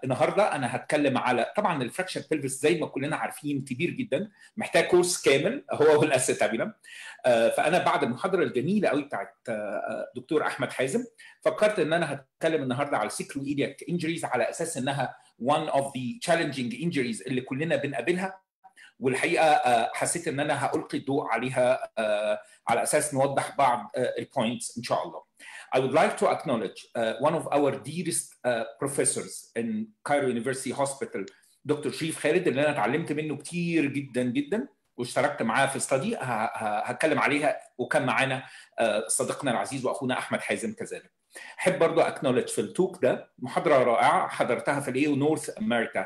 النهارده انا هتكلم على طبعا الفراكشر بيلفس زي ما كلنا عارفين كبير جدا محتاج كورس كامل هو والاسيتابيلم آه فانا بعد المحاضره الجميله قوي بتاعت آه دكتور احمد حازم فكرت ان انا هتكلم النهارده على السيكلو ايدياك انجريز على اساس انها one of the challenging injuries اللي كلنا بنقابلها والحقيقه حسيت ان انا هالقي الضوء عليها على اساس نوضح بعض البوينتس ان شاء الله. I would like to acknowledge uh, one of our dearest uh, professors in Cairo University Hospital دكتور شريف خالد اللي انا اتعلمت منه كتير جدا جدا واشتركت معاه في استادي هتكلم عليها وكان معانا uh, صديقنا العزيز واخونا احمد حازم كذلك. احب برضو اكنولج في التوك ده محاضره رائعه حضرتها في الايو نورث امريكا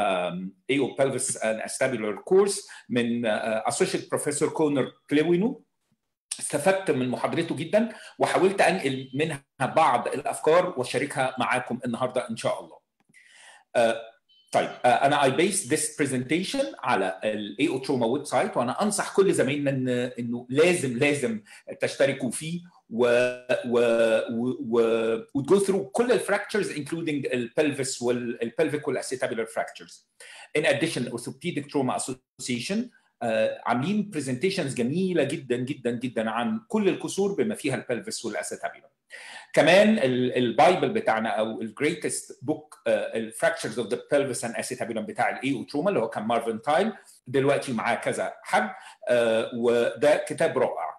ايو بلفس استابيلر كورس من اسوشيت بروفيسور كونر كليوينو استفدت من محاضرته جدا وحاولت انقل منها بعض الافكار واشاركها معاكم النهارده ان شاء الله. uh, طيب uh, انا اي بيس ذس برزنتيشن على الاي او تروما ويب سايت وانا انصح كل زمايلنا إن انه لازم لازم تشتركوا فيه و و و وتجو ثرو كل الفراكتشرز انكلودينج البلفس والبلفيك والاسيتابيلر فراكتشرز. In addition Orthopedic Trauma Association uh, عاملين برزنتيشنز جميله جدا جدا جدا عن كل الكسور بما فيها البلفس والاسيتابيلر. كمان البايبل بتاعنا او الجريتست بوك الفراكتشرز اوف ذا بلفس اند اسيتابيلم بتاع الاي او تروما اللي هو كان مارفن تايل دلوقتي معاه كذا حد uh, وده كتاب رائع.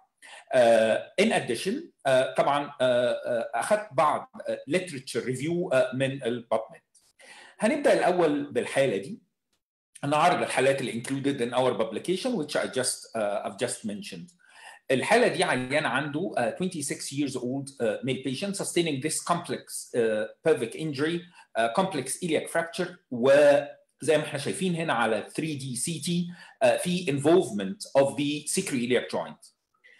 ان uh, اديشن uh, طبعا uh, اخذت بعض literature ريفيو من البابمنت هنبدا الاول بالحاله دي نعرض الحالات اللي included in our publication which I just uh, I've just mentioned الحاله دي عيان عنده uh, 26 years old uh, male patient sustaining this complex uh, pelvic injury uh, complex iliac fracture وزي ما احنا شايفين هنا على 3D CT uh, في involvement of the sacroiliac joint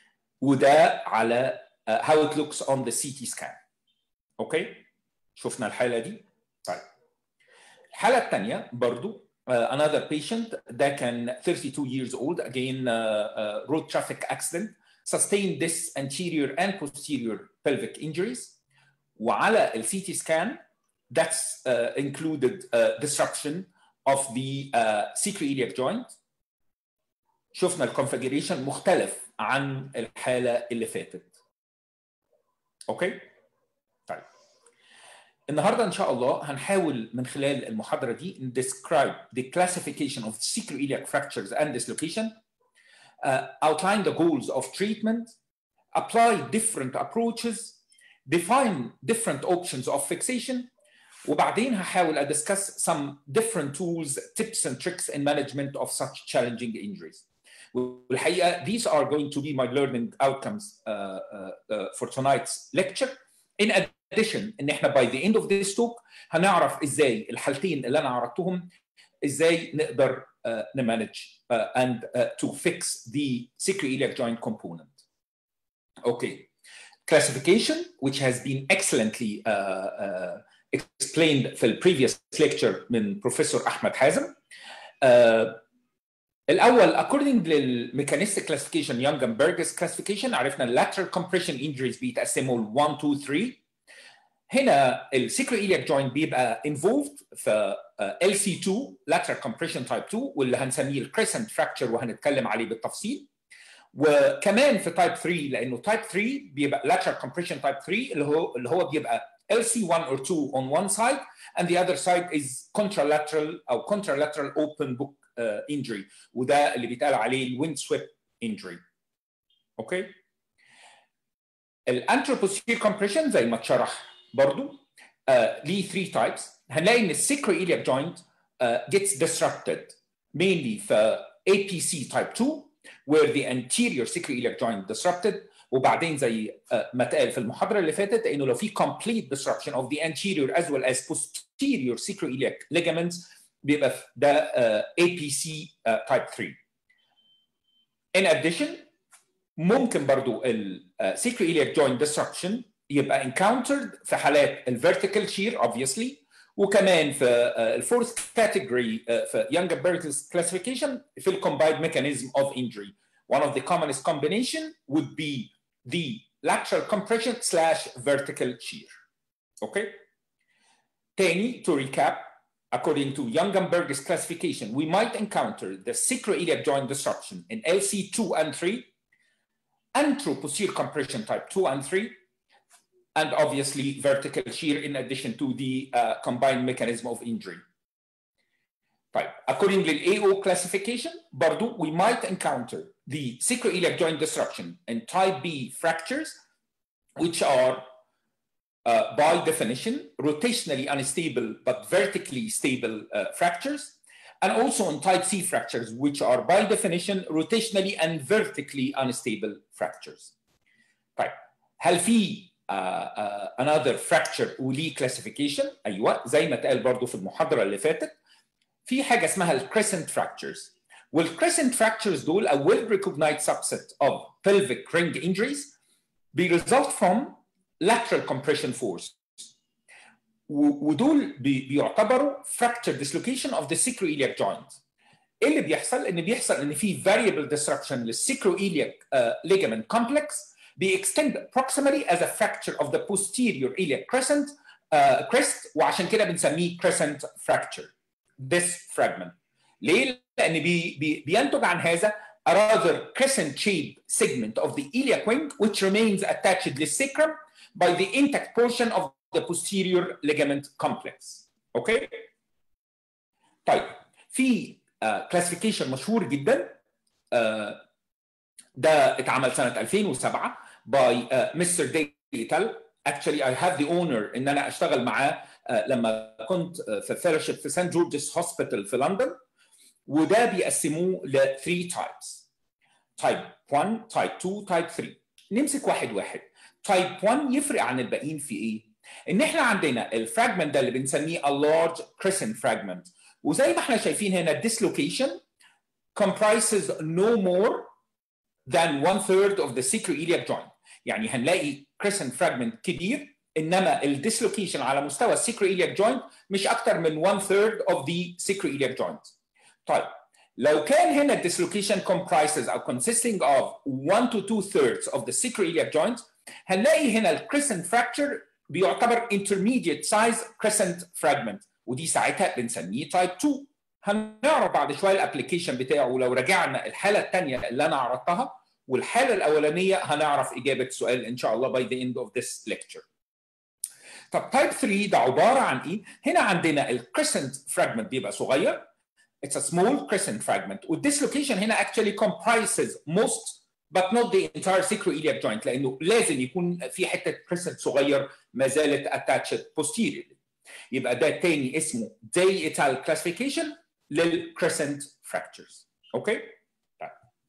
وده على uh, how it looks on the CT scan. اوكي؟ okay? شفنا الحاله دي؟ طيب. الحاله الثانيه برضو uh, another patient ده كان 32 years old again uh, uh, road traffic accident sustained this anterior and posterior pelvic injuries وعلى ال CT scan that's uh, included uh, disruption of the uh, sacroiliac joint شفنا الكونفجريشن مختلف عن الحاله اللي فاتت. اوكي؟ طيب. النهارده ان شاء الله هنحاول من خلال المحاضره دي describe the classification of sacroiliac fractures and dislocation, uh, outline the goals of treatment, apply different approaches, define different options of fixation, وبعدين هحاول ادiscuss some different tools, tips and tricks in management of such challenging injuries. والحقيقه these are going to be my learning outcomes uh, uh, uh, for tonight's lecture in addition ان احنا by the end of this talk هنعرف ازاي الحالتين اللي انا عرضتهم ازاي نقدر uh, نمانج uh, and uh, to fix the sacroiliac joint component. Okay. Classification which has been excellently uh, uh, explained في previous lecture من بروفيسور احمد حازم. Uh, الاول according للميكانيستيك كلاسيفيكيشن يونجنبرجز كلاسيفيكيشن عرفنا اللاترال كومبريشن انجريز بيتقسموا ل 1 2 3 هنا السيكرو ايلياك جوينت بيبقى انفولفد في ال سي 2 lateral compression type 2 واللي هنسميه الكريسنت فراكتشر وهنتكلم عليه بالتفصيل وكمان في تايب 3 لانه تايب 3 بيبقى lateral compression type 3 اللي هو اللي هو بيبقى LC1 or 2 on one side and the other side is contralateral او contralateral open book uh, injury وده اللي بيتقال عليه الويند سويب injury اوكي الانتروبوسير compression زي ما اتشرح برضو uh, ليه 3 types هنلاقي ان السيكرويلياك joint uh, gets disrupted mainly في APC type 2 where the anterior sacroiliac joint disrupted وبعدين زي ما اتقال في المحاضره اللي فاتت انه لو في complete disruption of the anterior as well as posterior sacroiliac ligaments بيبقى ده uh, APC uh, type 3. In addition ممكن برضو ال uh, sacroiliac joint disruption يبقى encountered في حالات ال vertical shear obviously وكمان في الفورث كاتيجوري في Younger Burgess classification في ال combined mechanism of injury. One of the commonest combination would be the lateral compression slash vertical shear. Okay? تاني to recap according to Youngenberg's classification, we might encounter the sacroiliac joint disruption in LC2 and 3, anteroposterior compression type 2 and 3, and obviously vertical shear in addition to the uh, combined mechanism of injury. طيب according للAO classification برضو we might encounter the sacroiliac joint disruption and type B fractures which are uh, by definition rotationally unstable but vertically stable uh, fractures and also in type C fractures which are by definition rotationally and vertically unstable fractures. طيب هل في uh, uh, another fracture وليه classification ايوه زي ما اتقال برضو في المحاضره اللي فاتت في حاجه اسمها الكريسنت fractures والكريسنت fractures دول a well recognized subset of pelvic ring injuries they result from lateral compression force ودول بيعتبروا fracture dislocation of the sacroiliac joint ايه اللي بيحصل ان بيحصل ان في variable disruption للsacroiliac uh, ligament complex they extend proximally as a fracture of the posterior iliac crescent uh, crest وعشان كده بنسميه crescent fracture this fragment ليه؟ لان بي بي بينتج عن هذا a rather crescent shaped segment of the iliac wing which remains attached to the sacrum by the intact portion of the posterior ligament complex. اوكي؟ طيب في كلاسيفيكيشن uh, مشهور جدا uh, ده اتعمل سنه 2007 باي مستر ديتال actually I have the honor ان انا اشتغل معاه uh, لما كنت في فيلوشيب في سان جورجز هوسبيتال في لندن وده بيقسموه ل 3 تايبس تايب 1 تايب 2 تايب 3 نمسك واحد واحد تايب 1 يفرق عن الباقيين في ايه؟ ان احنا عندنا الفراجمنت ده اللي بنسميه a large crescent fragment وزي ما احنا شايفين هنا dislocation comprises no more than one third of the sacroiliac joint يعني هنلاقي crescent fragment كبير انما الديسلوكيشن على مستوى السيكرويلياك جوينت مش اكتر من one third of the sacroiliac joint طيب لو كان هنا dislocation comprises او consisting of 1 to 2 thirds of the sacroiliac joint هنلاقي هنا الكريسنت fracture بيعتبر intermediate size crescent fragment ودي ساعتها بنسميه type 2 هنعرف بعد شويه الابلكيشن بتاعه ولو رجعنا الحاله الثانيه اللي انا عرضتها والحاله الاولانيه هنعرف اجابه السؤال ان شاء الله by the end of this lecture. طب تايب 3 ده عباره عن ايه؟ هنا عندنا الكريسنت fragment بيبقى صغير It's a small crescent fragment والديسلوكيشن هنا actually comprises most but not the entire sacroiliac joint لانه لازم يكون في حته crescent صغير ما زالت attached posteriorly يبقى ده تاني اسمه day etal classification للcrescent fractures اوكي طيب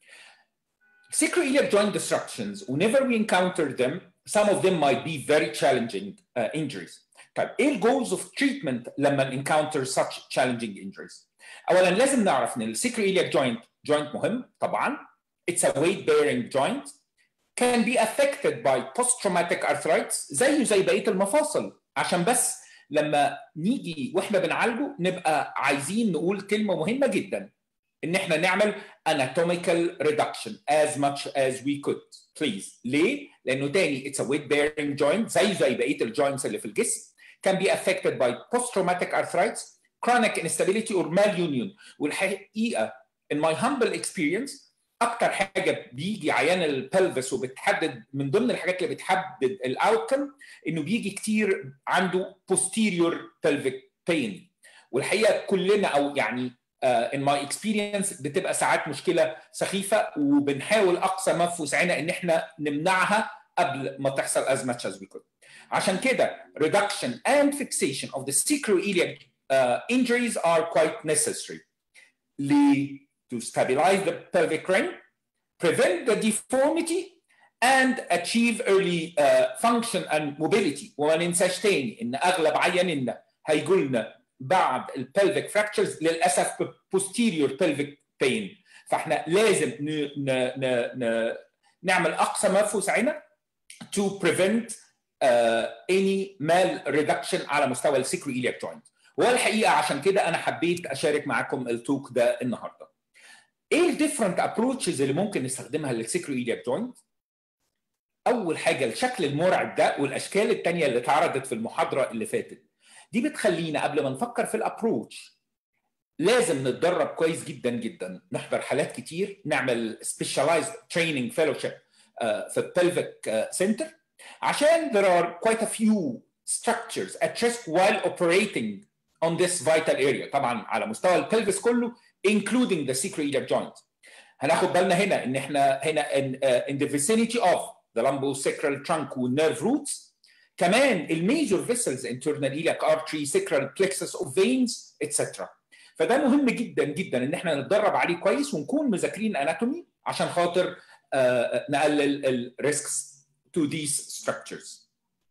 sacroiliac joint disruptions whenever we encounter them some of them might be very challenging uh, injuries طيب ايه الجولز اوف تريتمنت لما encounter such challenging injuries اولا لازم نعرف ان السيكرويلياك جوينت جوينت مهم طبعا it's a weight bearing joint can be affected by post traumatic arthritis زيه زي بقيه المفاصل عشان بس لما نيجي واحنا بنعالجه نبقى عايزين نقول كلمه مهمه جدا ان احنا نعمل anatomical reduction as much as we could please ليه؟ لانه تاني it's a weight bearing joint زي زي بقيه الجوينتس اللي في الجسم can be affected by post traumatic arthritis chronic instability or malunion والحقيقه in my humble experience اكتر حاجه بيجي عيان البلفس وبتحدد من ضمن الحاجات اللي بتحدد الاوتكم انه بيجي كتير عنده posterior pelvic pain والحقيقه كلنا او يعني uh, in my experience بتبقى ساعات مشكله سخيفه وبنحاول اقصى ما في وسعنا ان احنا نمنعها قبل ما تحصل as much as we could. عشان كده reduction and fixation of the sacroiliac uh, injuries are quite necessary. ليه? to stabilize the pelvic ring, prevent the deformity, and achieve early uh, function and mobility. وما ننساش تاني ان اغلب عيانينا هيجوا لنا بعد البلفيك fractures للاسف posterior pelvic pain. فاحنا لازم ن ن ن ن نعمل اقصى ما في وسعنا to prevent uh, any mal reduction على مستوى السيكرويلياك جوينت. والحقيقه عشان كده انا حبيت اشارك معاكم التوك ده النهارده. ايه الديفرنت ابروتشز اللي ممكن نستخدمها للسيكرويلياك جوينت؟ اول حاجه الشكل المرعب ده والاشكال الثانيه اللي اتعرضت في المحاضره اللي فاتت دي بتخلينا قبل ما نفكر في الابروتش لازم نتدرب كويس جدا جدا نحضر حالات كتير نعمل سبيشاليزد تريننج فيلوشيب في البلفيك سنتر عشان there are quite a few structures at risk while operating on this vital area طبعا على مستوى البلفس كله including the sacroiliac joint هناخد بالنا هنا ان احنا هنا in, uh, in the vicinity of the lumbosacral trunk والnerve roots كمان الميجور فيسلز internal iliac artery sacral plexus of veins etc فده مهم جدا جدا ان احنا نتدرب عليه كويس ونكون مذاكرين اناتومي عشان خاطر uh, نقلل الريسكس to these structures.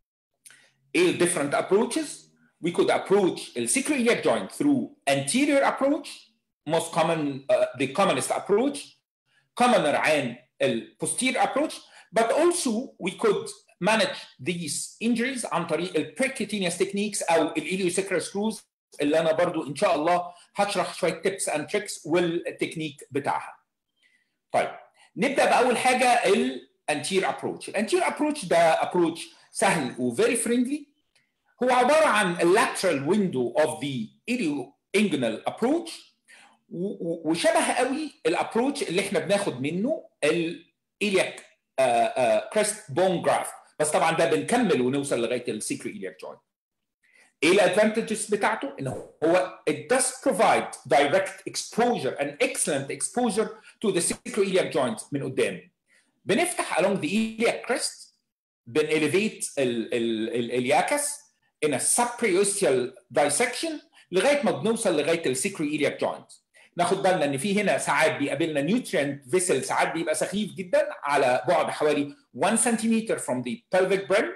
A different approaches we could approach the sacroiliac joint through anterior approach most common uh, the commonest approach commoner and posterior approach but also we could manage these injuries عن طريق البريكيتينيوس techniques او الاليوسكرال screws اللي انا برضو ان شاء الله هشرح شويه tips and tricks والتكنيك بتاعها. طيب نبدا باول حاجه الانتير ابروتش، الانتير ابروتش ده ابروتش سهل وفيري فريندلي هو عباره عن اللاترال ويندو اوف ذا اليو انجنال ابروتش وشبه قوي الابروتش اللي احنا بناخد منه الالياك كريست بون جراف بس طبعا ده بنكمل ونوصل لغايه السيكرو الياك جوينت ايه الادفانتجز بتاعته؟ ان هو it does provide direct exposure and excellent exposure to the sacroiliac joint من قدام. بنفتح along the iliac crest بنelevate الالياكس in a subperiosteal dissection لغايه ما بنوصل لغايه السيكروiliac جوينت. ناخد بالنا ان في هنا ساعات بيقابلنا نيوترينت فيسل ساعات بيبقى سخيف جدا على بعد حوالي 1 سنتيمتر from the pelvic brim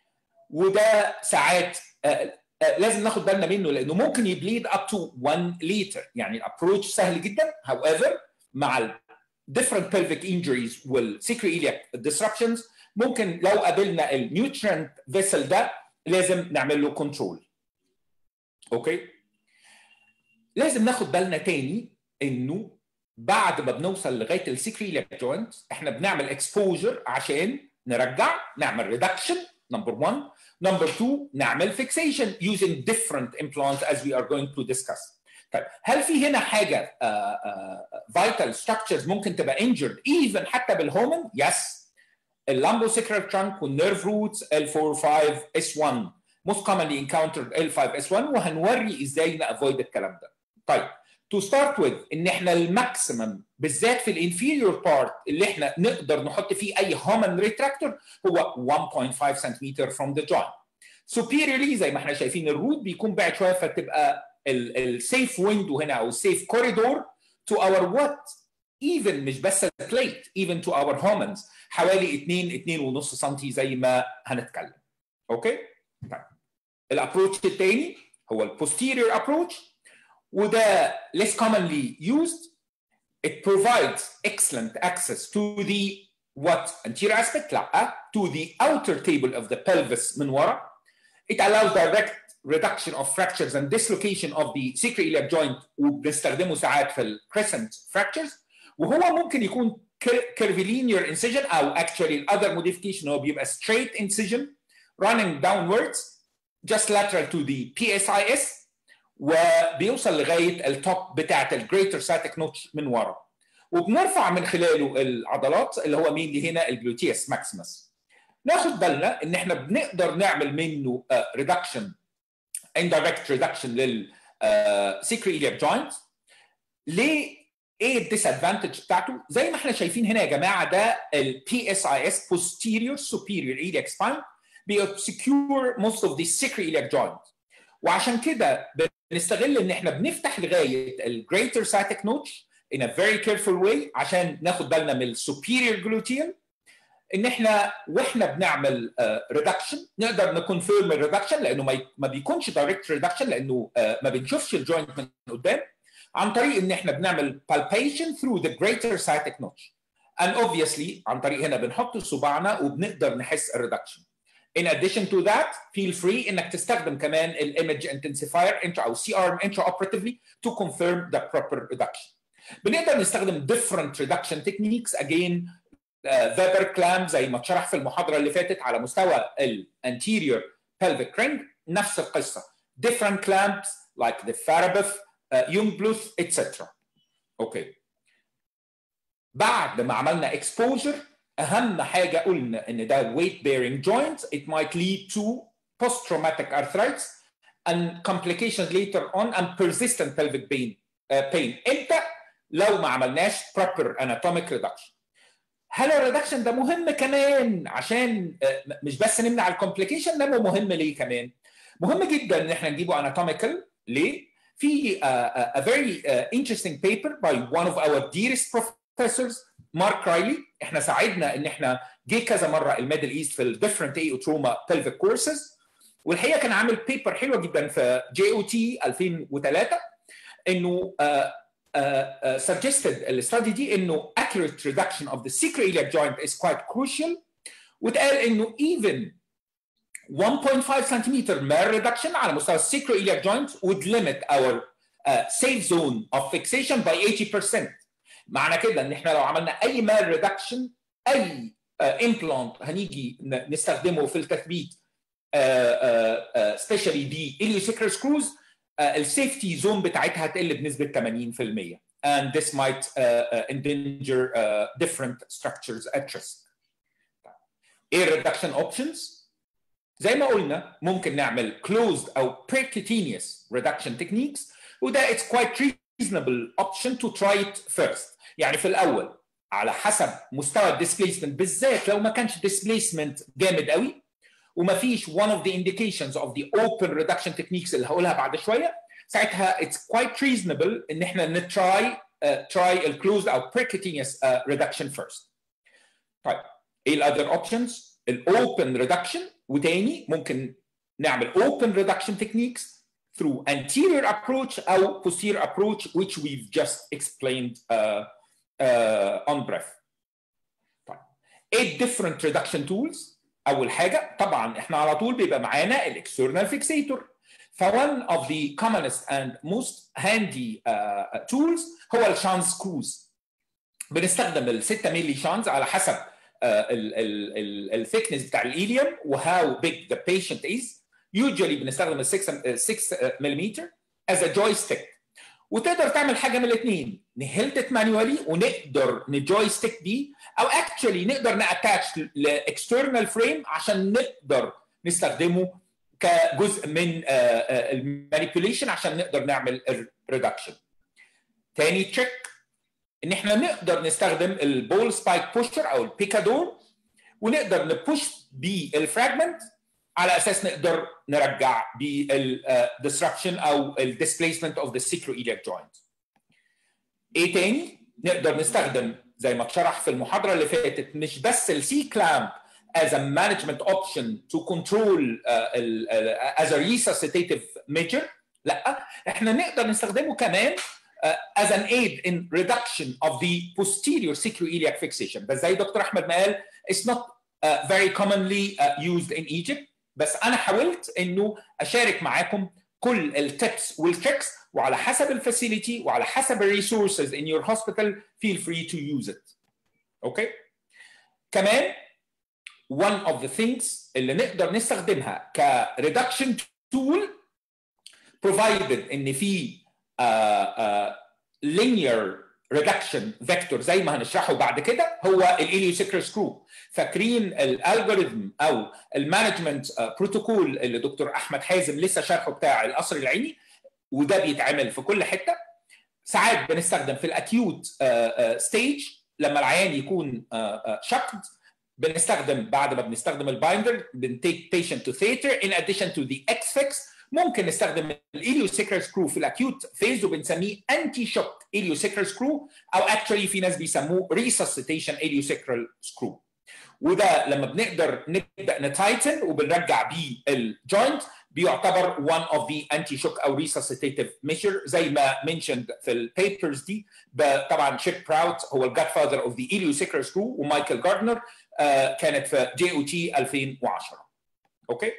وده ساعات لازم ناخد بالنا منه لانه ممكن يبليد اب تو 1 لتر يعني الابروتش سهل جدا however مع ال different pelvic injuries والsacroiliac disruptions ممكن لو قابلنا النيوترينت فيسل ده لازم نعمل له كنترول اوكي لازم ناخد بالنا تاني انه بعد ما بنوصل لغايه السكريليك جوينت احنا بنعمل اكسبوجر عشان نرجع نعمل ريدكشن نمبر 1 نمبر 2 نعمل فيكسيشن using different implants as we are going to discuss طيب هل في هنا حاجه فايتال uh, uh, structures ممكن تبقى injured even حتى بالهومن؟ يس اللامبوسيكرال trunk والنيرف روتس L4 5 S1 most commonly encountered L5 S1 وهنوري ازاي نافويد الكلام ده. طيب to start with ان احنا الماكسيمم بالذات في الانفيريور بارت اللي احنا نقدر نحط فيه اي هومن ريتراكتور هو 1.5 سنتيمتر from the joint. superiorly زي ما احنا شايفين الروت بيكون بعد شويه فتبقى السيف ويندو هنا او السيف كوريدور to our what even مش بس البليت even to our homens حوالي 2 2.5 سم زي ما هنتكلم. اوكي؟ طيب الابروتش الثاني هو البوستيريور ابروتش وده less commonly used it provides excellent access to the what anterior aspect لا to the outer table of the pelvis من ورا it allows direct reduction of fractures and dislocation of the sacroiliac joint وبنستخدمه ساعات في ال crescent fractures وهو ممكن يكون curvilinear incision او actually other modification هو بيبقى straight incision running downwards just lateral to the PSIS وبيوصل لغايه التوب بتاعه الجريتر ساتيك نوتش من ورا وبنرفع من خلاله العضلات اللي هو مين اللي هنا الجلوتيوس ماكسيمس ناخد بالنا ان احنا بنقدر نعمل منه ريدكشن indirect ريدكشن لل sacroiliac joint ليه ايه الديسادفانتج بتاعته؟ زي ما احنا شايفين هنا يا جماعه ده ال PSIS posterior superior iliac spine بيسكيور most of the sacroiliac joint وعشان كده بنستغل ان احنا بنفتح لغايه الجريتر ساتيك نوتش in a very careful way عشان ناخد بالنا من السوبيريور جلوتيال ان احنا واحنا بنعمل ريدكشن uh, نقدر نكونفيرم الريدكشن لانه ما, ما بيكونش دايركت ريدكشن لانه uh, ما بنشوفش الجوينت من قدام عن طريق ان احنا بنعمل palpation through the greater sciatic notch and obviously عن طريق هنا بنحط صباعنا وبنقدر نحس الريدكشن In addition to that, feel free انك تستخدم كمان الايمج انتنسيفاير انترا او سي ارم انترا اوبراتيفلي to confirm the proper reduction. بنقدر نستخدم different reduction techniques again فيبر uh, كلام زي ما اتشرح في المحاضره اللي فاتت على مستوى الانتيريور pelvic ring نفس القصه different clamps like the Farabeuf, uh, Jungbluth, etc. اوكي بعد ما عملنا exposure اهم حاجه قلنا ان ده weight bearing joint it might lead to post traumatic arthritis and complications later on and persistent pelvic pain uh, pain امتى لو ما عملناش proper anatomic reduction هل الريدكشن ده مهم كمان عشان uh, مش بس نمنع الكومبليكيشن ده مهم ليه كمان مهم جدا ان احنا نجيبه اناتوميكال ليه في uh, a very uh, interesting paper by one of our dearest professors مارك رايلي احنا ساعدنا ان احنا جه كذا مره الميدل ايست في الديفرنت اي تروما بلفيك كورسز والحقيقه كان عامل بيبر حلوه جدا في جي او تي 2003 انه uh, uh, uh, suggested الاستادي دي انه accurate reduction of the sacroiliac joint is quite crucial واتقال انه even 1.5 سنتيمتر مال reduction على مستوى السيكروiliac joint would limit our uh, safe zone of fixation by 80%. معنى كده ان احنا لو عملنا اي مال ريدكشن اي امبلانت uh, هنيجي نستخدمه في التثبيت سبيشالي دي اليوسيكر سكروز السيفتي زون بتاعتها هتقل بنسبه 80% and this might uh, uh, endanger uh, different structures at risk. ايه الريدكشن اوبشنز؟ زي ما قلنا ممكن نعمل closed او percutaneous reduction techniques وده it's quite reasonable option to try it first يعني في الاول على حسب مستوى الديسبيسمنت بالذات لو ما كانش ديسبيسمنت جامد قوي وما فيش one of the indications of the open reduction techniques اللي هقولها بعد شويه ساعتها it's quite reasonable ان احنا نتراي uh, try الكلوزد او percutaneous uh, reduction first طيب ايه الاذر اوبشنز الاوبن ريدكشن وتاني ممكن نعمل open reduction techniques through anterior approach او posterior approach which we've just explained uh, uh, on breath. طيب ايه different reduction tools؟ اول حاجه طبعا احنا على طول بيبقى معانا الاكسترنال فيكسيتور. فone of the commonest and most handy uh, tools هو الشانز سكروز. بنستخدم ال 6 مللي شانز على حسب الثيكنس بتاع الايليوم وهاو بيج ذا بيشنت از يوجوالي بنستخدم ال 6 6 ملم از ا جويستيك وتقدر تعمل حاجه من الاثنين نهلت مانيوالي ونقدر نجويستيك دي او اكشولي نقدر ناتاتش لاكسترنال فريم عشان نقدر نستخدمه كجزء من المانيبيوليشن عشان نقدر نعمل الريدكشن تاني تريك ان احنا نقدر نستخدم البول سبايك بوشر او البيكادور ونقدر نبوش بيه الفراجمنت على اساس نقدر نرجع بالديسربشن او الديسبيسمنت اوف ذا sacroiliac جوينت. ايه تاني؟ نقدر نستخدم زي ما اتشرح في المحاضره اللي فاتت مش بس السي كلامب as a management option to control uh, uh, as a resuscitative measure لا احنا نقدر نستخدمه كمان uh, as an aid in reduction of the posterior sacroiliac fixation بس زي دكتور احمد ما قال it's not uh, very commonly uh, used in Egypt بس انا حاولت انه اشارك معاكم كل التبس والتريكس وعلى حسب الفاسيلتي وعلى حسب الريسورسز in your hospital feel free to use it اوكي okay? كمان one of the things اللي نقدر نستخدمها كريدكشن تول provided ان في uh, uh, linear reduction vector زي ما هنشرحه بعد كده هو الاليوسيكر سكرو فاكرين الالجوريثم او المانجمنت بروتوكول اللي دكتور احمد حازم لسه شرحه بتاع القصر العيني وده بيتعمل في كل حته ساعات بنستخدم في الاكيوت ستيج لما العيان يكون شقد بنستخدم بعد ما بنستخدم البايندر بنتيك بيشنت تو ثيتر ان اديشن تو ذا اكس فيكس ممكن نستخدم الاليوسيكر سكرو في الاكيوت فيز وبنسميه انتي شوك اليوسيكر سكرو او اكشولي في ناس بيسموه ريسسيتيشن اليوسيكرال سكرو وده لما بنقدر نبدا نتايتن وبنرجع بيه الجوينت بيعتبر one of the anti shock او resuscitative measure زي ما mentioned في البيبرز دي طبعا شيك براوت هو الجاد فاذر اوف ذا اليوسيكر سكرو ومايكل جاردنر آه كانت في جي او تي 2010 اوكي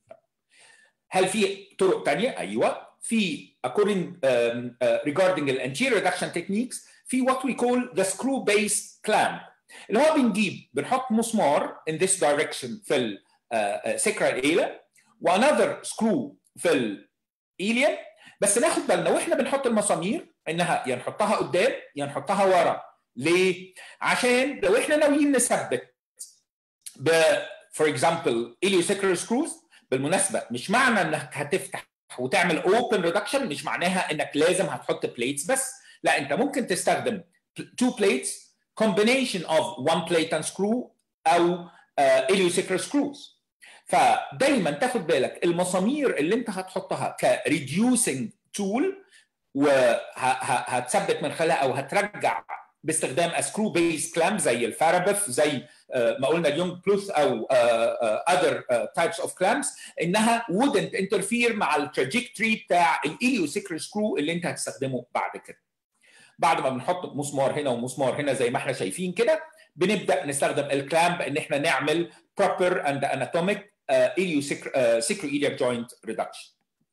هل في طرق ثانيه؟ ايوه في according um, uh, regarding the anterior reduction techniques في what we call the screw based clamp اللي هو بنجيب بنحط مسمار in this direction في السكرال ايلا وانذر سكرو في ايليم بس ناخد بالنا واحنا بنحط المسامير انها يا نحطها قدام يا نحطها ورا ليه؟ عشان لو احنا ناويين نثبت ب فور اكزامبل اليوسيكرال سكروز بالمناسبه مش معنى انك هتفتح وتعمل اوبن ريدكشن مش معناها انك لازم هتحط بليتس بس لا انت ممكن تستخدم تو بليتس combination of one plate and screw او اليوسيكرال سكروز فدايما تاخد بالك المسامير اللي انت هتحطها كريديوسنج تول وهتثبت من خلالها او هترجع باستخدام سكرو بيس كلام زي الفارابف زي ما قلنا اليونج بلوث او اذر تايبس اوف كلامز انها wouldn't interfere مع التراجكتوري بتاع الاليوسيكرال سكرو اللي انت هتستخدمه بعد كده. بعد ما بنحط مسمار هنا ومسمار هنا زي ما احنا شايفين كده بنبدا نستخدم الكلامب ان احنا نعمل proper and anatomic sacroiliac joint reduction.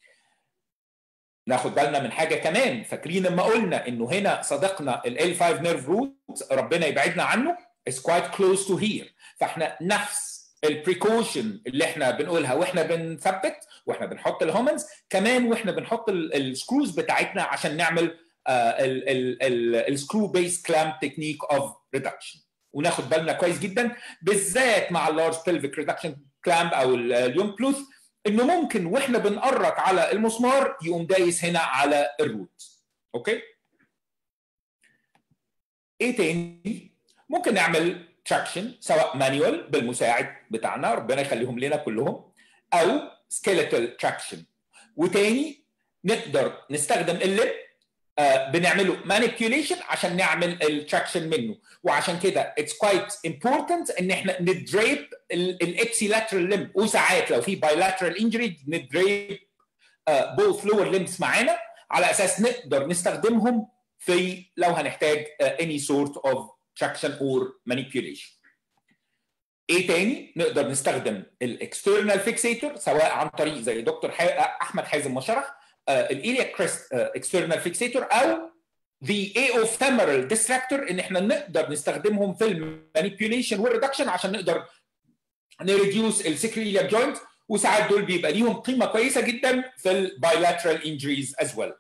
ناخد بالنا من حاجه كمان فاكرين لما قلنا انه هنا صديقنا ال L5 نيرف روت ربنا يبعدنا عنه is quite close to here فاحنا نفس البريكوشن اللي احنا بنقولها واحنا بنثبت واحنا بنحط الهومنز كمان واحنا بنحط السكروز بتاعتنا عشان نعمل السكرو بيس كلام تكنيك اوف ريدكشن وناخد بالنا كويس جدا بالذات مع اللارج بلفيك ريدكشن كلامب او اليوم بلوث انه ممكن واحنا بنقرك على المسمار يقوم دايس هنا على الروت اوكي ايه تاني ممكن نعمل تراكشن سواء مانيوال بالمساعد بتاعنا ربنا يخليهم لنا كلهم او سكيلتال تراكشن وتاني نقدر نستخدم اللب آه بنعمله مانيبيوليشن عشان نعمل التراكشن منه وعشان كده اتس كويت امبورتنت ان احنا ندريب الابسيلاترال ليم وساعات لو في بايلاترال انجري ندريب بوث لور ليمز معانا على اساس نقدر نستخدمهم في لو هنحتاج uh, any sort of traction or manipulation. ايه تاني؟ نقدر نستخدم الاكسترنال فيكسيتور سواء عن طريق زي دكتور احمد حازم ما شرح الايلياك كريست اكسترنال فيكسيتور او the aophemeral distractor ان احنا نقدر نستخدمهم في المانيبيوليشن والريدكشن عشان نقدر نريديوس السكريليا جوينت وساعات دول بيبقى ليهم قيمه كويسه جدا في البايلاترال انجريز از ويل.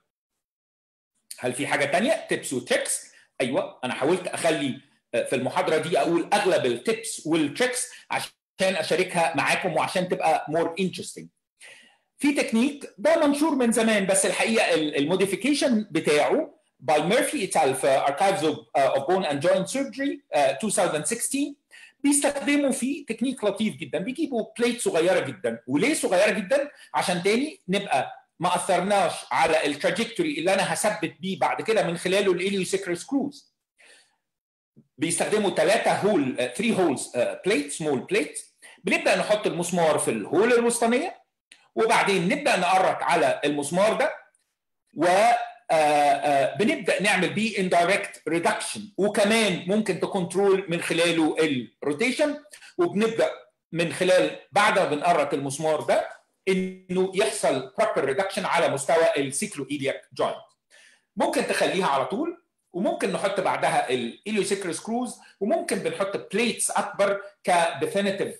هل في حاجه ثانيه؟ تيبس وتريكس؟ ايوه انا حاولت اخلي في المحاضره دي اقول اغلب التيبس والتريكس عشان اشاركها معاكم وعشان تبقى مور انترستنج. في تكنيك ده منشور من زمان بس الحقيقه الموديفيكيشن بتاعه by Murphy et al. في Archives of, uh, of Bone and Joint Surgery uh, 2016 بيستخدموا فيه تكنيك لطيف جدا بيجيبوا بليت صغيره جدا وليه صغيره جدا عشان تاني نبقى ما اثرناش على التراجكتوري اللي انا هثبت بيه بعد كده من خلاله الاليوسيكرال سكروز بيستخدموا ثلاثه هول 3 هولز بليت سمول بليت بنبدا نحط المسمار في الهول الوسطانيه وبعدين نبدا نقرك على المسمار ده و بنبدا نعمل بيه اندايركت ريدكشن وكمان ممكن تكنترول من خلاله الروتيشن وبنبدا من خلال بعد ما بنقرك المسمار ده انه يحصل بروبر ريدكشن على مستوى السيكلو ايلياك جوينت ممكن تخليها على طول وممكن نحط بعدها الاليوسيكرال سكروز وممكن بنحط بليتس اكبر كديفينيتيف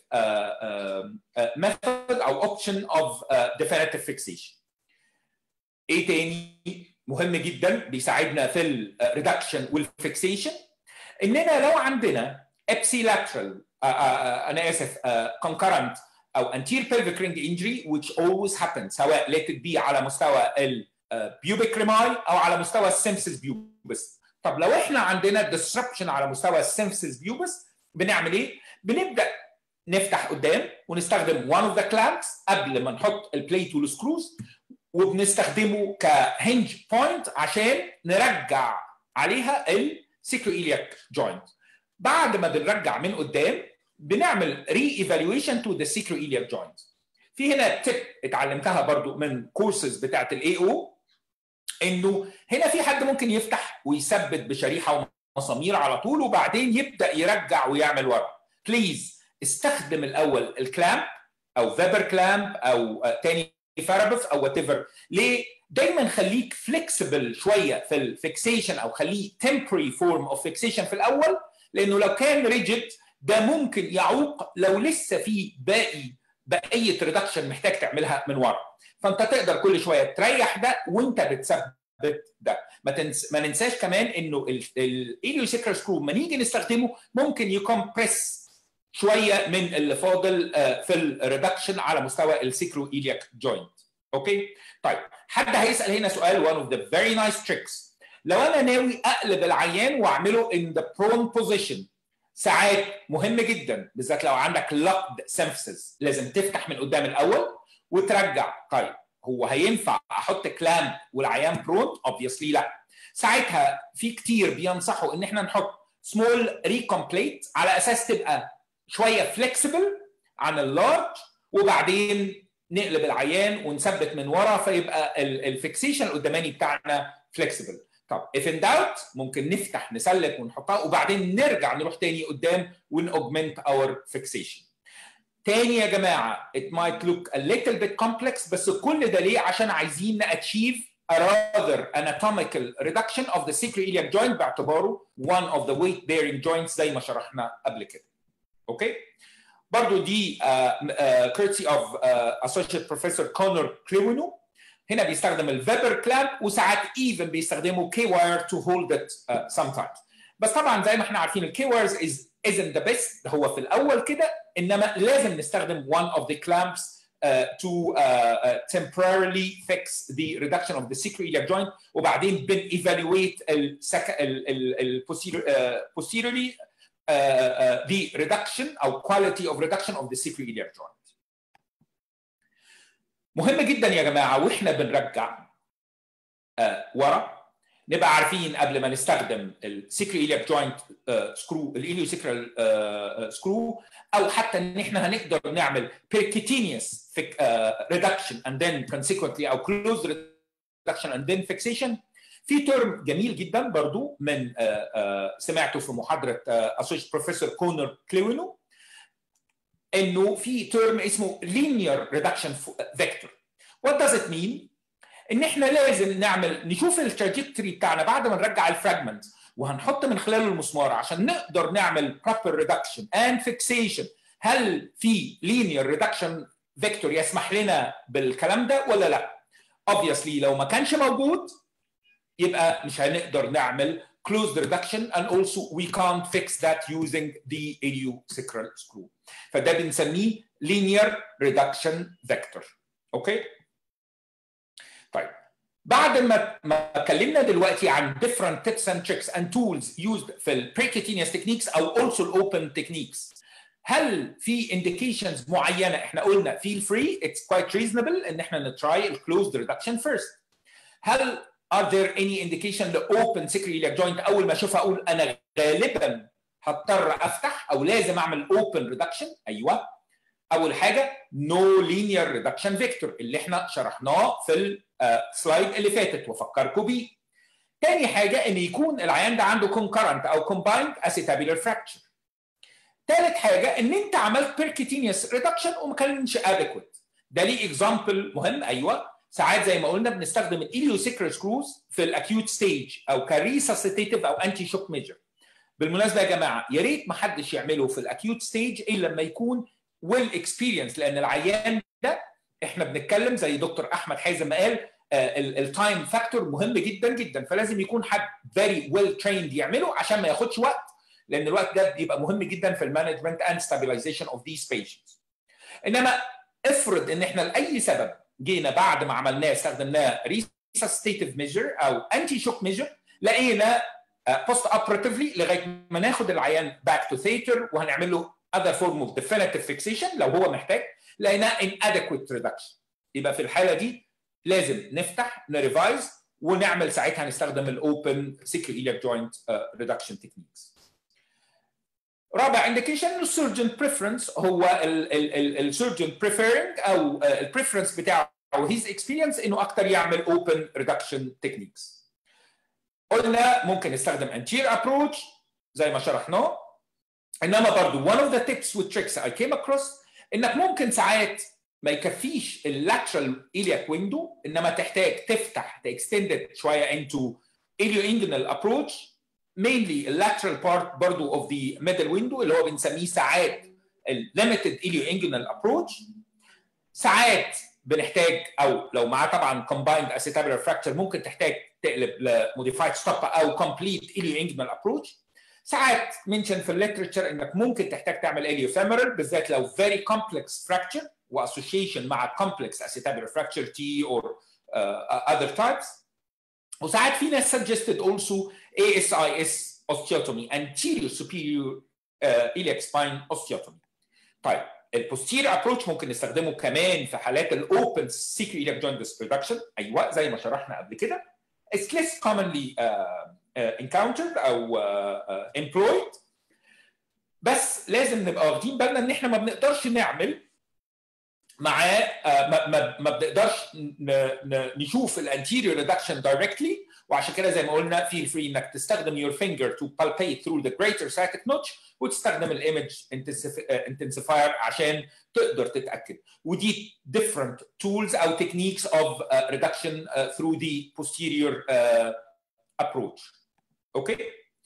ميثود او اوبشن اوف ديفينيتيف فيكسيشن ايه تاني مهم جدا بيساعدنا في الريدكشن والفيكسيشن اننا لو عندنا ابسيلاترال انا اسف concurrent او anterior pelvic ring injury which always happens سواء let it be على مستوى البيوبيك ريماي او على مستوى السيمسيس بيوبس طب لو احنا عندنا disruption على مستوى السيمسيس بيوبس بنعمل ايه؟ بنبدا نفتح قدام ونستخدم one of the clamps قبل ما نحط البليت والسكروز وبنستخدمه كهنج بوينت عشان نرجع عليها السيكروإيلياك جوينت بعد ما بنرجع من قدام بنعمل ري ايفالويشن تو ذا سيكروإيلياك جوينت في هنا تip اتعلمتها برضو من كورسز بتاعت الاي او انه هنا في حد ممكن يفتح ويثبت بشريحه ومسامير على طول وبعدين يبدا يرجع ويعمل ورا بليز استخدم الاول الكلامب او فيبر كلامب او تاني فارابف او وات ايفر ليه دايما خليك فليكسبل شويه في الفيكسيشن او خليه temporary فورم اوف فيكسيشن في الاول لانه لو كان ريجيد ده ممكن يعوق لو لسه في باقي بقيه ريدكشن محتاج تعملها من ورا فانت تقدر كل شويه تريح ده وانت بتثبت ده ما, تنس... ما ننساش كمان انه الايليوسيكر سكرو لما نيجي نستخدمه ممكن يكمبرس شويه من اللي فاضل في الريدكشن على مستوى السيكرو ايلياك جوينت اوكي طيب حد هيسال هنا سؤال one of the very nice tricks لو انا ناوي اقلب العيان واعمله in the prone position ساعات مهم جدا بالذات لو عندك locked symphysis لازم تفتح من قدام الاول وترجع طيب هو هينفع احط كلام والعيان برون obviously لا ساعتها في كتير بينصحوا ان احنا نحط سمول ريكومبليت على اساس تبقى شويه فليكسبل عن اللارج وبعدين نقلب العيان ونثبت من ورا فيبقى الفيكسيشن القداماني بتاعنا فليكسبل طب if in doubt ممكن نفتح نسلك ونحطها وبعدين نرجع نروح تاني قدام ونأوجمنت اور فيكسيشن تاني يا جماعه it might look a little bit complex بس كل ده ليه عشان عايزين achieve a rather anatomical reduction of the sacroiliac joint باعتباره one of the weight bearing joints زي ما شرحنا قبل كده اوكي برضو دي uh, uh, courtesy of uh, associate professor كونر كليونو هنا بيستخدم الفيبر كلامب وساعات even بيستخدموا كي واير to hold it uh, sometimes بس طبعا زي ما احنا عارفين الكي وايرز is isn't the best هو في الاول كده انما لازم نستخدم one of the clamps uh, to uh, uh, temporarily fix the reduction of the sacroiliac joint وبعدين بن evaluate ال ال ال posteriorly uh, uh, the reduction او quality of reduction of the sacroiliac joint. مهم جدا يا جماعه واحنا بنرجع uh, ورا نبقى عارفين قبل ما نستخدم السيكريلياك جوينت سكرو الاليوسيكرال سكرو او حتى ان احنا هنقدر نعمل percutaneous reduction and then consequently او closed reduction and then fixation في ترم جميل جدا برضو من سمعته في محاضره اسوشيت بروفيسور كونر كليوينو انه في ترم اسمه linear reduction vector what does it mean ان احنا لازم نعمل نشوف التراجكتوري بتاعنا بعد ما نرجع الفراجمنت وهنحط من خلاله المسمار عشان نقدر نعمل proper reduction and fixation هل في linear reduction vector يسمح لنا بالكلام ده ولا لا؟ obviously لو ما كانش موجود يبقى مش هنقدر نعمل closed reduction and also we can't fix that using the ileosacral screw فده بنسميه linear reduction vector اوكي طيب بعد ما ما اتكلمنا دلوقتي عن different tips and tricks and tools used في ال percutaneous techniques او also ال open techniques هل في indications معينه احنا قلنا feel free it's quite reasonable ان احنا نتراي ال closed reduction first هل are there any indication لاوبن sacroiliac joint اول ما اشوفها اقول انا غالبا هضطر افتح او لازم اعمل open reduction ايوه اول حاجه no linear reduction vector اللي احنا شرحناه في السلايد اللي فاتت وافكركم بيه تاني حاجه ان يكون العيان ده عنده concurrent او combined acetabular fracture تالت حاجه ان انت عملت percutaneous reduction وما كانش adequate ده ليه اكزامبل مهم ايوه ساعات زي ما قلنا بنستخدم الاليوسيكرال سكروز في الاكيوت ستيج او كريساسيتيف او انتي شوك ميجر بالمناسبه يا جماعه يا ريت ما حدش يعمله في الاكيوت ستيج الا لما يكون ويل اكسبيرينس لان العيان ده احنا بنتكلم زي دكتور احمد حازم ما قال التايم فاكتور مهم جدا جدا فلازم يكون حد فيري ويل تريند يعمله عشان ما ياخدش وقت لان الوقت ده بيبقى مهم جدا في المانجمنت اند ستابيلايزيشن اوف ذيس بيشنتس انما افرض ان احنا لاي سبب جينا بعد ما عملناه استخدمناه ريسستيتيف ميجر او انتي شوك ميجر لقينا بوست اوبراتيفلي لغايه ما ناخد العيان باك تو ثيتر وهنعمل له other form of definitive fixation لو هو محتاج لقيناه inadequate reduction يبقى في الحاله دي لازم نفتح نريفايز ونعمل ساعتها نستخدم الاوبن sacroiliac joint reduction techniques رابع انديكيشن السيرجن بريفرنس هو السيرجن بريفيرنج او البريفرنس بتاعه او هيز اكسبيرينس انه اكتر يعمل اوبن ريدكشن تكنيكس قلنا ممكن نستخدم انتير ابروتش زي ما شرحناه انما برضو one of the tips with tricks I came across انك ممكن ساعات ما يكفيش اللاترال iliac window انما تحتاج تفتح تاكستند شويه into ilioinguinal approach mainly lateral part برضو of the middle window اللي هو بنسميه ساعات limited ilioinguinal approach ساعات بنحتاج او لو معاه طبعا combined acetabular fracture ممكن تحتاج تقلب لموديفايد ستوب او كومبليت اليو انجمال ابروتش ساعات منشن في الليترشر انك ممكن تحتاج تعمل اليو femoral بالذات لو very complex fracture واسوشيشن مع complex acetabular fracture T or uh, other types وساعات في ناس suggested also ASIS osteotomy anterior superior uh, iliac spine osteotomy طيب البوستير ابروتش ممكن نستخدمه كمان في حالات الاوبن سيكري iliac joint disproduction ايوه زي ما شرحنا قبل كده it's less commonly uh, uh, encountered او uh, uh, employed بس لازم نبقى واخدين بالنا ان احنا ما بنقدرش نعمل معاه uh, ما, ما, ما بنقدرش نشوف الانتيريور ريدكشن دايركتلي وعشان كده زي ما قلنا feel free انك تستخدم your finger to palpate through the greater circuit notch وتستخدم الايمج انتنسيفاير عشان تقدر تتاكد ودي different tools او techniques of uh, reduction uh, through the posterior uh, approach اوكي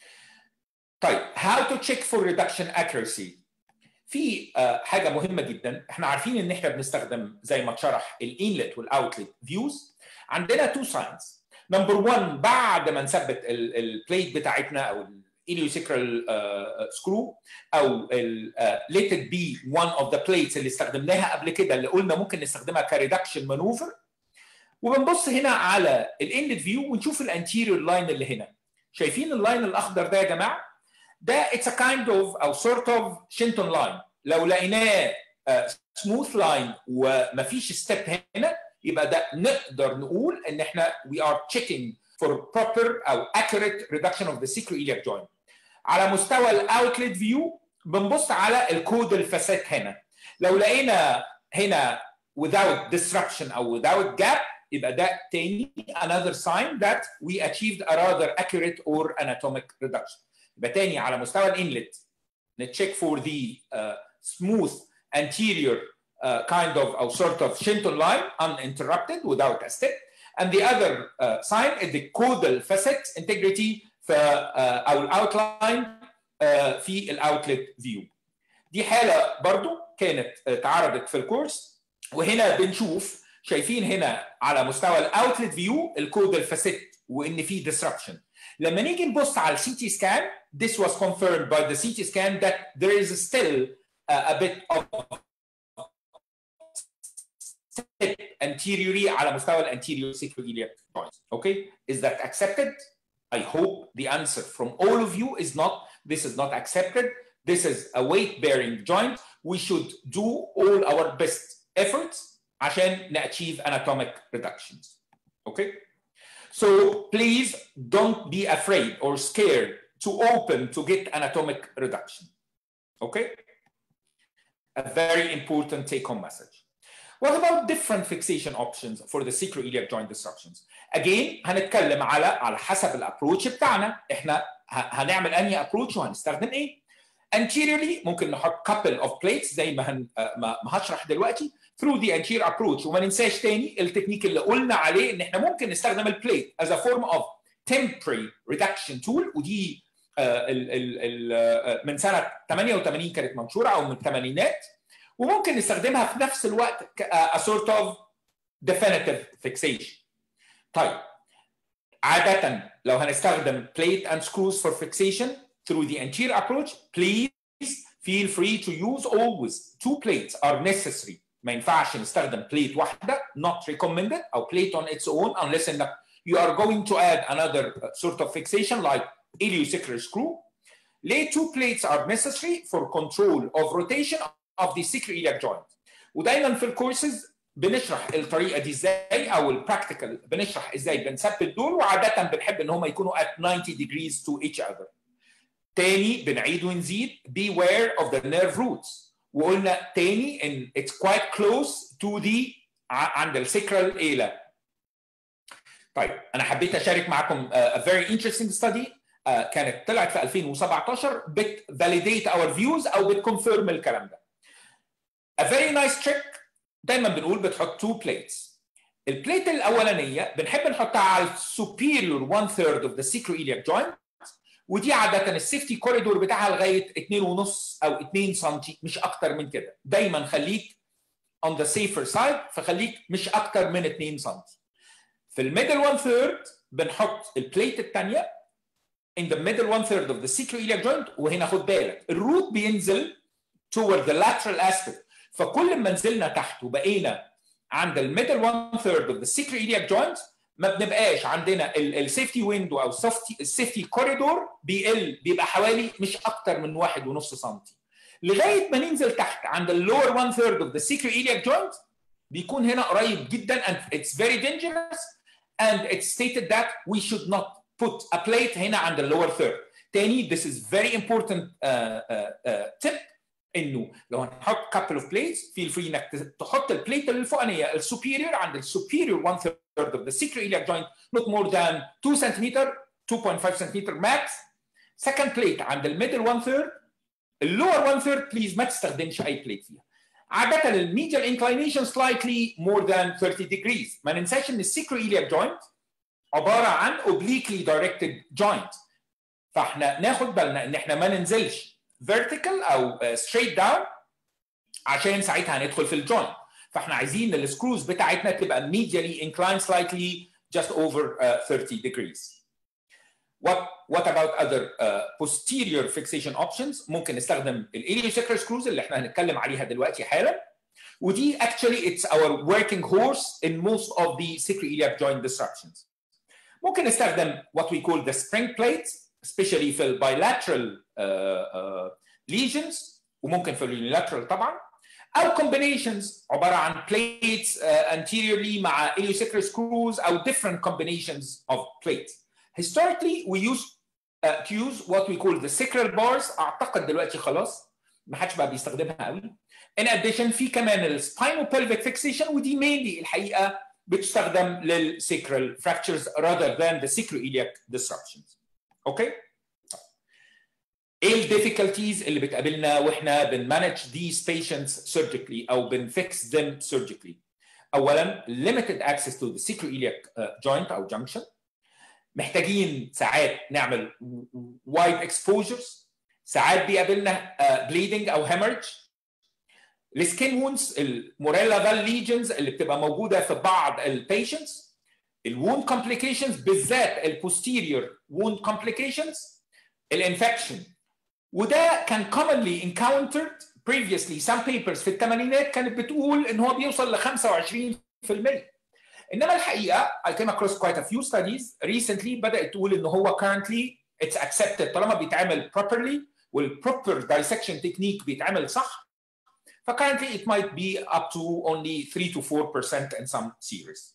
طيب how to check for reduction accuracy في uh, حاجه مهمه جدا احنا عارفين ان احنا بنستخدم زي ما اتشرح الانلت والاوتلت فيوز عندنا تو ساينز نمبر 1 بعد ما نثبت البليت بتاعتنا او الاليوسيكرال سكرو او let it be one of the plates اللي استخدمناها قبل كده اللي قلنا ممكن نستخدمها كريدكشن مانوفر وبنبص هنا على الانلت فيو ونشوف الانتيريور لاين اللي هنا شايفين اللاين الاخضر ده يا جماعه ده اتس ا كايند اوف او سورت اوف شينتون لاين لو لقيناه سموث لاين ومفيش ستيب هنا يبقى ده نقدر نقول ان احنا we are checking for proper او accurate reduction of the sacroiliac joint. على مستوى الاوتلت فيو بنبص على الكود الفاسات هنا. لو لقينا هنا without disruption او without gap يبقى ده تاني another sign that we achieved a rather accurate or anatomic reduction. يبقى تاني على مستوى الانلت نتشيك for the uh, smooth anterior uh, kind of or sort of Shinton line uninterrupted without a step. And the other uh, sign is the caudal facet integrity في uh, او الاوتلاين uh, في الاوتلت فيو. دي حاله برضو كانت اتعرضت في الكورس وهنا بنشوف شايفين هنا على مستوى الاوتلت فيو الكودال فاسيت وان في disruption. لما نيجي نبص على السي تي سكان this was confirmed by the CT scan that there is still uh, a bit of anteriorly على مستوى الانتيريور sacroiliac joint. Okay, is that accepted? I hope the answer from all of you is not. This is not accepted. This is a weight-bearing joint. We should do all our best efforts عشان achieve anatomic reductions. Okay, so please don't be afraid or scared to open to get anatomic reduction. Okay, a very important take-home message. What about different fixation options for the sacroiliac joint disruptions? Again هنتكلم على على حسب الابروتش بتاعنا احنا هنعمل انهي ابروتش وهنستخدم ايه؟ Anteriorly ممكن نحط couple of plates زي ما هن ما هشرح دلوقتي through the anterior approach وما ننساش تاني التكنيك اللي قلنا عليه ان احنا ممكن نستخدم البليت as a form of temporary reduction tool ودي ال ال ال من سنه 88 كانت منشوره او من الثمانينات وممكن نستخدمها في نفس الوقت a sort of definitive fixation. طيب عادة لو هنستخدم plate and screws for fixation through the anterior approach please feel free to use always two plates are necessary ما ينفعش نستخدم plate واحدة not recommended أو plate on its own unless إنك you are going to add another sort of fixation like iliosacral screw. ليه two plates are necessary for control of rotation of the sacroiliac joint ودايما في الكورسز بنشرح الطريقه دي ازاي او البراكتيكال بنشرح ازاي بنثبت دول وعاده بنحب ان هم يكونوا at 90 degrees to each other تاني بنعيد ونزيد beware of the nerve roots وقلنا تاني ان it's quite close to the عند السكرال ايلا طيب انا حبيت اشارك معكم a very interesting study uh, كانت طلعت في 2017 بت validate our views او بتكونفيرم الكلام ده A very nice trick دايما بنقول بتحط two plates. البليت الاولانيه بنحب نحطها على superior one third of the sacroiliac joint ودي عاده السيفتي كوريدور بتاعها لغايه 2.5 او 2 سم مش اكتر من كده. دايما خليك on the safer side فخليك مش اكتر من 2 سم في الميدل 1 ثيرد بنحط البليت الثانيه in the middle one third of the sacroiliac joint وهنا خد بالك الروت بينزل toward the lateral aspect فكل ما نزلنا تحت وبقينا عند الميدل one third of the sacroiliac joint ما بنبقاش عندنا السيفتي ويندو او السيفتي كوريدور بيقل بيبقى حوالي مش اكتر من واحد ونص سنتي لغايه ما ننزل تحت عند اللور one third of the sacroiliac joint بيكون هنا قريب جدا and it's very dangerous and it's stated that we should not put a plate هنا عند اللور third تاني this is very important uh, uh, uh, tip انه لو هنحط couple of plates feel free انك تحط البليت الفوقانيه السوبيريور عند السوبيريور 1 third of the sacroiliac joint not more than 2 cm 2.5 cm max second plate عند الميدل 1 third اللور 1 third please ما تستخدمش اي بليت فيها عادة الميديال inclination slightly more than 30 degrees ما ننساش ان السيكرويلياك joint عبارة عن obliquely directed joint فاحنا ناخد بالنا ان احنا ما ننزلش vertical او straight down عشان ساعتها هندخل في الجوينت فاحنا عايزين السكروز بتاعتنا تبقى medially inclined slightly just over uh, 30 degrees. What what about other uh, posterior fixation options؟ ممكن نستخدم الاليوسكر سكروز اللي احنا هنتكلم عليها دلوقتي حالا ودي actually it's our working horse in most of the sacroiliac joint disruptions. ممكن نستخدم what we call the spring plates especially في bilateral uh, uh, lesions وممكن في الunilateral طبعا او combinations عباره عن plates uh, anteriorly مع iliosacral screws او different combinations of plates. Historically we used uh, to use what we call the sacral bars اعتقد دلوقتي خلاص ما حدش بقى بيستخدمها قوي. In addition في كمان السباينو pelvic fixation ودي mainly الحقيقه بتستخدم للسacral fractures rather than the sacroiliac disruptions. اوكي؟ ايه الديفيكولتيز اللي بتقابلنا واحنا بنمانج these patients surgically او بنفكس them surgically اولا limited access to the sacroiliac uh, joint او junction محتاجين ساعات نعمل wide exposures ساعات بيقابلنا uh, bleeding او hemorrhage السكين وونز الموريلا فال ليجنز اللي بتبقى موجوده في بعض البيشنتس الووند كومبليكيشنز بالذات البوستيريور ووند كومبليكيشنز الانفكشن وده كان commonly encountered previously some papers في الثمانينات كانت بتقول ان هو بيوصل ل 25% انما الحقيقه I came across quite a few studies recently بدات تقول ان هو currently it's accepted طالما بيتعمل properly والproper dissection technique بيتعمل صح ف currently it might be up to only 3 to 4% in some series.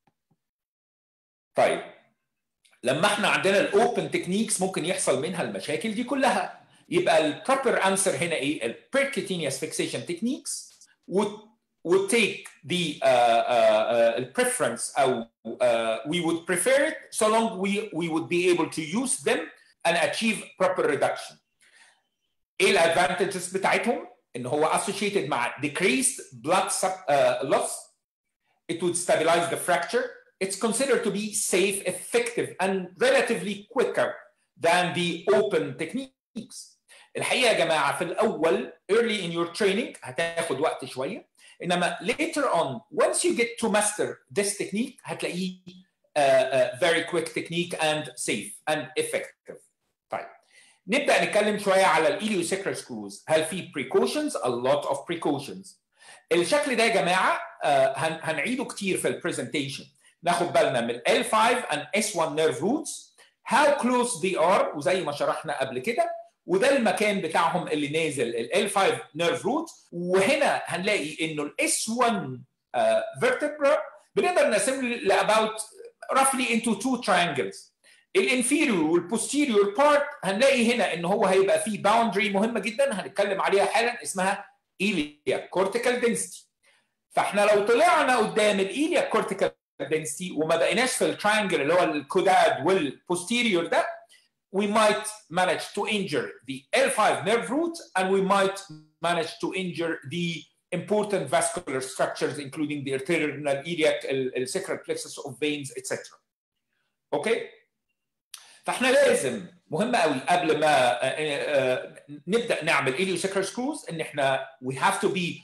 طيب لما احنا عندنا الاوبن تكنيكس ممكن يحصل منها المشاكل دي كلها يبقى البروبر انسر هنا ايه البيركيتينيوس فيكسيشن تكنيكس would would take the uh, uh, uh, preference او uh, we would prefer it so long we we would be able to use them and achieve proper reduction. ايه الادفانتجز بتاعتهم؟ ان هو associated مع decreased blood sub, uh, loss it would stabilize the fracture it's considered to be safe effective and relatively quicker than the open techniques الحقيقه يا جماعه في الاول early in your training هتاخد وقت شويه انما later on once you get to master this technique هتلاقيه uh, uh, very quick technique and safe and effective طيب نبدا نتكلم شويه على الاليوسكرال سكروز هل في precautions a lot of precautions الشكل ده يا جماعه uh, هن, هنعيده كتير في البرزنتيشن ناخد بالنا من L5 and S1 nerve roots how close they are وزي ما شرحنا قبل كده وده المكان بتاعهم اللي نازل ال L5 nerve root وهنا هنلاقي انه ال S1 uh, vertebra بنقدر نقسم ل about roughly into two triangles الانفيريور والبوستيريور بارت هنلاقي هنا ان هو هيبقى فيه باوندري مهمه جدا هنتكلم عليها حالا اسمها ايليا كورتيكال دنسيتي فاحنا لو طلعنا قدام الايليا كورتيكال density وما بقيناش في التراينجل اللي هو الكوداد والبوستيريور ده we might manage to injure the L5 nerve root and we might manage to injure the important vascular structures including the arterial iliac the sacral plexus of veins etc. اوكي فاحنا لازم مهم قوي قبل ما نبدا نعمل اليوسكرال سكروز ان احنا we have to be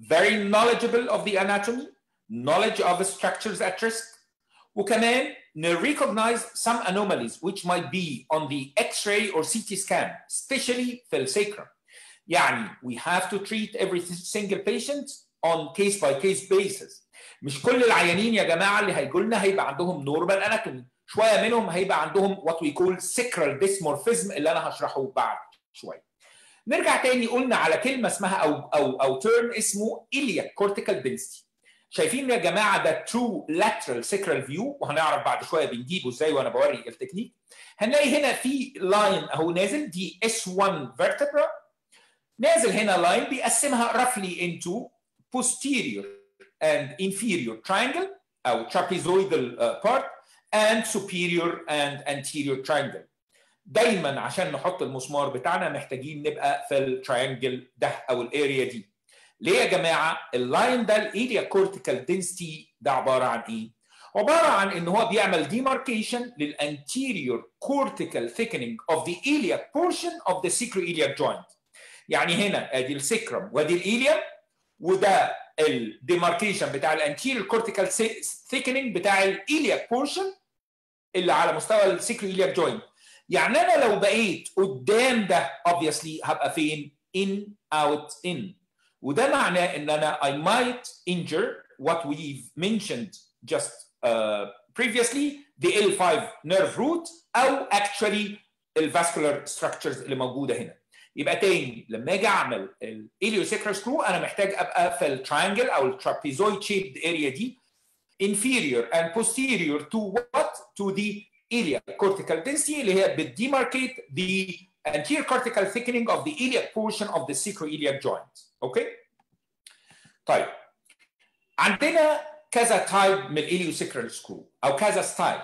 very knowledgeable of the anatomy knowledge of the structures at risk وكمان recognize some anomalies which might be on the X-ray or CT scan especially في السacrum يعني we have to treat every single patient on case by case basis مش كل العيانين يا جماعه اللي هيجوا لنا هيبقى عندهم نورمال اناتومي شويه منهم هيبقى عندهم what we call sacral dysmorphism اللي انا هشرحه بعد شويه نرجع تاني قلنا على كلمه اسمها او او او تيرم اسمه iliac cortical density شايفين يا جماعه ده true lateral sacral view وهنعرف بعد شويه بنجيبه ازاي وانا بوري التكنيك هنلاقي هنا في لاين اهو نازل دي S1 vertebra نازل هنا لاين بيقسمها roughly into posterior and inferior triangle او trapezoidal uh, part and superior and anterior triangle دايما عشان نحط المسمار بتاعنا محتاجين نبقى في التراينجل ده او الاريا دي ليه يا جماعه اللاين ده الاريا كورتيكال دنسيتي ده عباره عن ايه عباره عن ان هو بيعمل demarcation للانتيريور cortical thickening of the iliac portion of the sacroiliac joint يعني هنا ادي السكرم وادي الإيليوم وده الديماركيشن بتاع الانتيريور كورتيكال ثيكنينج بتاع الإيلياك بورشن اللي على مستوى السيكروإيلياك جوينت يعني انا لو بقيت قدام ده obviously هبقى فين in out in وده معناه ان انا I might injure what we've mentioned just uh, previously the L5 nerve root او actually الفاسكولار structures اللي موجوده هنا يبقى تاني لما اجي اعمل الاليوسيكرال سكرو انا محتاج ابقى في التراينجل او الترابيزويد شيبد اريا دي inferior and posterior to what to the iliac cortical density اللي هي بتديماركيت the anterior cortical thickening of the iliac portion of the sacroiliac joint اوكي طيب عندنا كذا تايب من الاليوسيكرال سكرو او كذا ستايل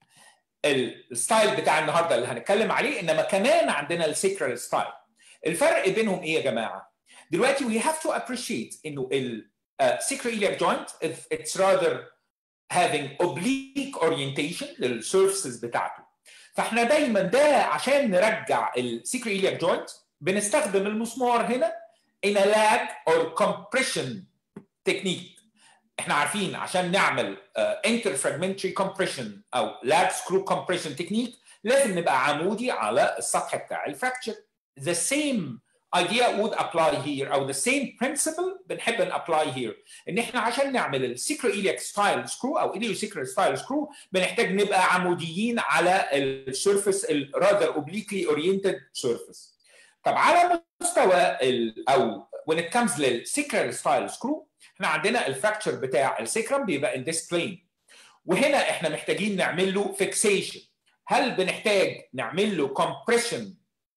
الستايل بتاع النهارده اللي هنتكلم عليه انما كمان عندنا السيكرال ستايل الفرق بينهم ايه يا جماعه دلوقتي we have to appreciate انه ال uh, sacroiliac joint it's rather having oblique orientation للسيرفيسز بتاعته فاحنا دايما ده عشان نرجع السيكروإيلياك جوينت بنستخدم المسمار هنا in a lag or compression technique احنا عارفين عشان نعمل uh, interfragmentary compression او lag screw compression technique لازم نبقى عمودي على السطح بتاع الفراكتشر the same idea would apply here او the same principle بنحب نابلاي here ان احنا عشان نعمل السيكروإيلياك ستايل سكرو او اليوسيكرال ستايل سكرو بنحتاج نبقى عموديين على السيرفيس الرادر اوبليكلي اورينتد سيرفيس طب على مستوى ال او when it comes للسيكرال ستايل سكرو احنا عندنا الفراكتشر بتاع السيكرم بيبقى in this plane وهنا احنا محتاجين نعمل له فيكسيشن هل بنحتاج نعمل له compression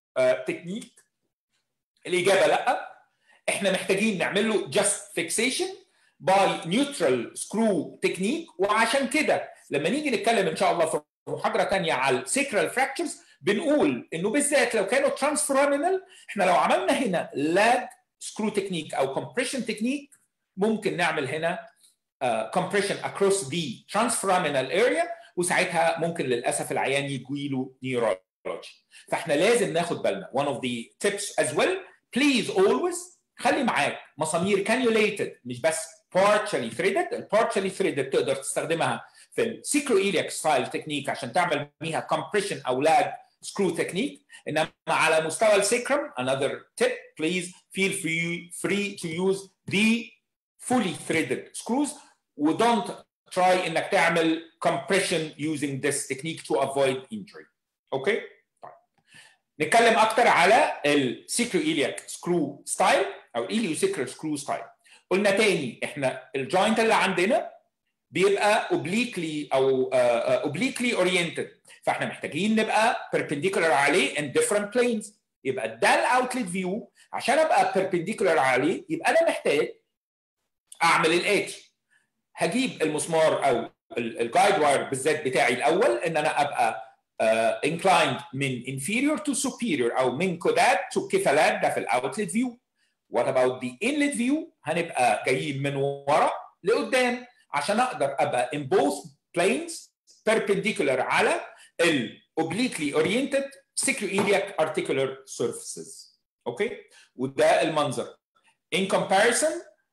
تكنيك الاجابه لا احنا محتاجين نعمل له just fixation by neutral screw technique وعشان كده لما نيجي نتكلم ان شاء الله في محاضره ثانيه على السيكرال فراكتشرز بنقول انه بالذات لو كانوا ترانسفورامينال احنا لو عملنا هنا لاج سكرو تكنيك او compression تكنيك ممكن نعمل هنا uh, compression across the transforaminal area وساعتها ممكن للاسف العيان يجي له نيورولوجي فاحنا لازم ناخد بالنا one of the tips as well please always خلي معاك مسامير cannulated مش بس partially threaded ال partially threaded تقدر تستخدمها في السيكروإيلياك ستايل تكنيك عشان تعمل بيها compression او lag screw technique انما على مستوى السيكرم another tip please feel free free to use the fully threaded screws و don't try انك تعمل compression using this technique to avoid injury اوكي okay? نتكلم اكتر على السيكروإيلياك سكرو ستايل او الإليوسيكرال سكرو ستايل قلنا تاني احنا الجوينت اللي عندنا بيبقى اوبليكلي او اوبليكلي اورينتد فاحنا محتاجين نبقى perpendicular عليه in different planes يبقى ده الاوتلت فيو عشان ابقى perpendicular عليه يبقى انا محتاج اعمل الاتش هجيب المسمار او الجايد واير بالذات بتاعي الاول ان انا ابقى uh, inclined من inferior to superior او من كودات to كفالات ده في الاوتلت فيو what about the inlet view هنبقى جايين من ورا لقدام عشان اقدر ابقى in both planes perpendicular على ال obliquely oriented sacroiliac articular surfaces اوكي okay? وده المنظر in comparison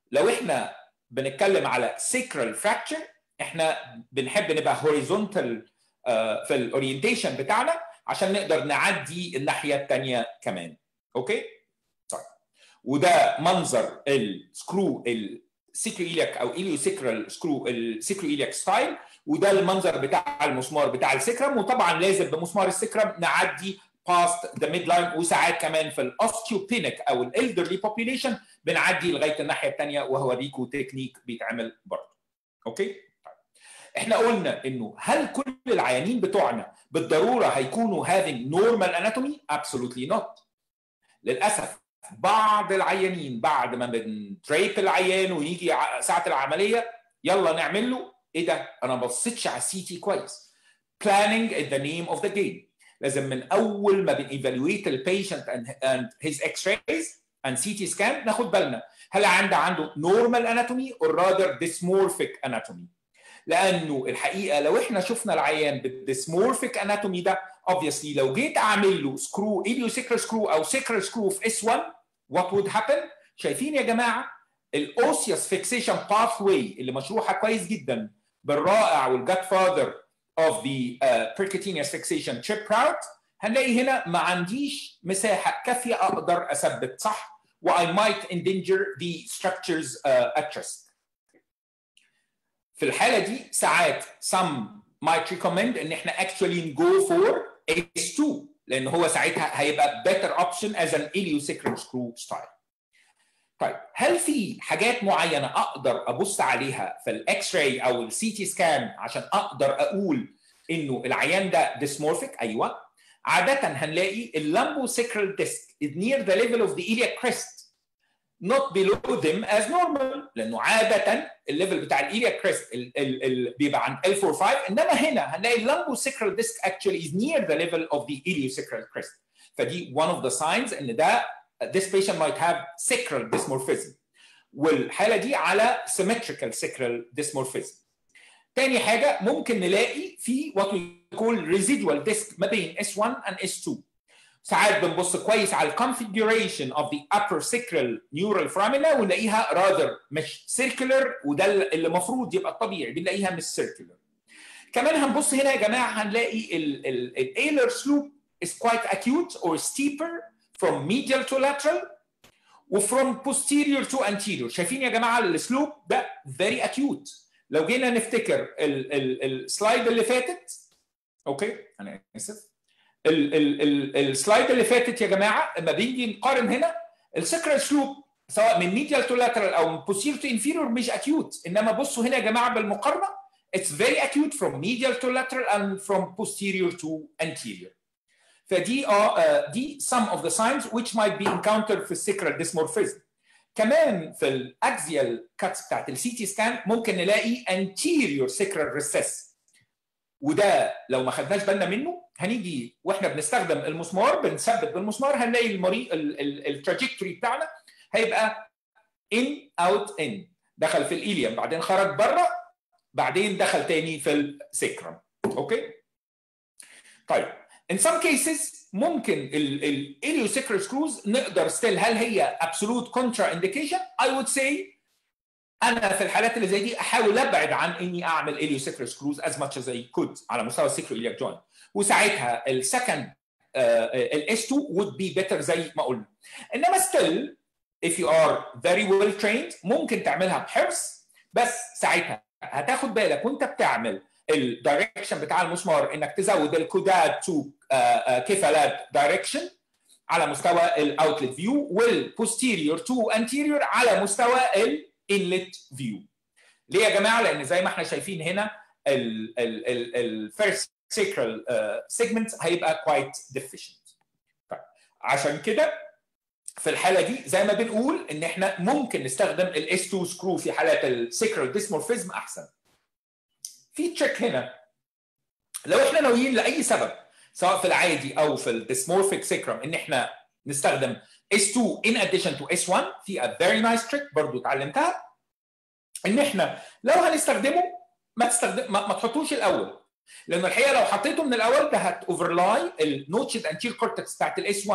لو احنا بنتكلم على سيكرال فراكتشر احنا بنحب نبقى هوريزونتال في الاورينتيشن بتاعنا عشان نقدر نعدي الناحيه الثانيه كمان اوكي طيب وده منظر السكرو السيكرو ايلياك او ايليو سيكرال سكرو السيكرو ايلياك ستايل وده المنظر بتاع المسمار بتاع السكرم وطبعا لازم بمسمار السكرم نعدي باست ذا ميد لاين وساعات كمان في الاوستيوبينيك او الالدرلي بوبيليشن بنعدي لغايه الناحيه الثانيه وهوريكم تكنيك بيتعمل برضه اوكي طيب. احنا قلنا انه هل كل العيانين بتوعنا بالضروره هيكونوا having normal anatomy absolutely not للاسف بعض العيانين بعد ما بنتريب العيان ويجي ساعه العمليه يلا نعمل له ايه ده انا ما بصيتش على السي تي كويس planning is the name of the game لازم من اول ما بنيفالويت البيشنت and his x-rays and CT scan ناخد بالنا هل عنده عنده normal anatomy or rather dysmorphic anatomy لانه الحقيقه لو احنا شفنا العيان بالديسمورفيك اناتومي ده obviously لو جيت اعمل له سكرو ايديوسيكرال سكرو او سيكرال سكرو في اس 1 what would happen شايفين يا جماعه الاوسيوس فيكسيشن باث واي اللي مشروحه كويس جدا بالرائع والجاد فاذر of the uh, percutaneous fixation chip route هنلاقي هنا ما عنديش مساحه كافيه اقدر اثبت صح و I might endanger the structures uh, at rest. في الحاله دي ساعات some might recommend ان احنا actually go for S2 لان هو ساعتها هيبقى better option as an iliosacral screw style. طيب هل في حاجات معينه اقدر ابص عليها في الاكس راي او السي تي سكان عشان اقدر اقول انه العيان ده ديسمورفيك ايوه عاده هنلاقي اللامبو سيكرال ديسك is near the level of the iliac crest not below them as normal لانه عاده الليفل بتاع الايلياك كريست ال ال ال بيبقى عند L45 انما هنا هنلاقي اللامبو سيكرال ديسك actually is near the level of the iliosacral crest فدي one of the signs ان ده this patient might have sacral dysmorphism والحاله دي على symmetrical sacral dysmorphism تاني حاجه ممكن نلاقي في what we call residual disc ما بين S1 and S2 ساعات بنبص كويس على الكونفيجريشن of the upper sacral neural foramina ونلاقيها rather مش circular وده اللي المفروض يبقى الطبيعي بنلاقيها مش circular كمان هنبص هنا يا جماعه هنلاقي الايلر slope is quite acute or steeper from medial to lateral وفروم posterior to anterior شايفين يا جماعه السلوب ده very acute لو جينا نفتكر السلايد اللي فاتت اوكي انا اسف السلايد اللي فاتت يا جماعه لما بنيجي نقارن هنا السكرال سلوب سواء من ميديال تو لاترال او من posterior to inferior مش acute انما بصوا هنا يا جماعه بالمقارنه it's very acute from medial to lateral and from posterior to anterior فدي اه دي some of the signs which might be encountered في السكرال dysmorphism كمان في الاكزيال كاتس بتاعت السي تي سكان ممكن نلاقي anterior sacral recess وده لو ما خدناش بالنا منه هنيجي واحنا بنستخدم المسمار بنثبت بالمسمار هنلاقي المريض التراجكتوري بتاعنا هيبقى ان اوت ان دخل في الايليوم بعدين خرج بره بعدين دخل تاني في السكرم اوكي طيب in some cases ممكن الاليوسيكرال سكروز نقدر ستيل هل هي absolute contra indication I would say انا في الحالات اللي زي دي احاول ابعد عن اني اعمل اليوسيكرال سكروز as much as I could على مستوى السيكرو الياك جوينت وساعتها السكند الاس 2 would be better زي ما قلنا انما ستيل if you are very well trained ممكن تعملها بحرص بس ساعتها هتاخد بالك وانت بتعمل الدايركشن بتاع المسمار انك تزود الكودات تو كيفالات دايركشن على مستوى الاوتلت فيو والبوستيريور تو انتيريور على مستوى الانلت فيو ليه يا جماعه لان زي ما احنا شايفين هنا الفيرست سيكرال سيجمنت هيبقى كويت ديفيشنت طيب عشان كده في الحاله دي زي ما بنقول ان احنا ممكن نستخدم الاس 2 سكرو في حالات السيكرال ديسمورفيزم احسن في تريك هنا لو احنا ناويين لاي سبب سواء في العادي او في الديسمورفيك سيكرم ان احنا نستخدم S2 in addition to S1 في a very nice trick برضو اتعلمتها ان احنا لو هنستخدمه ما تستخدم ما, ما تحطوش الاول لان الحقيقه لو حطيته من الاول ده هت اوفرلاي النوتشد انتير كورتكس بتاعت الاس 1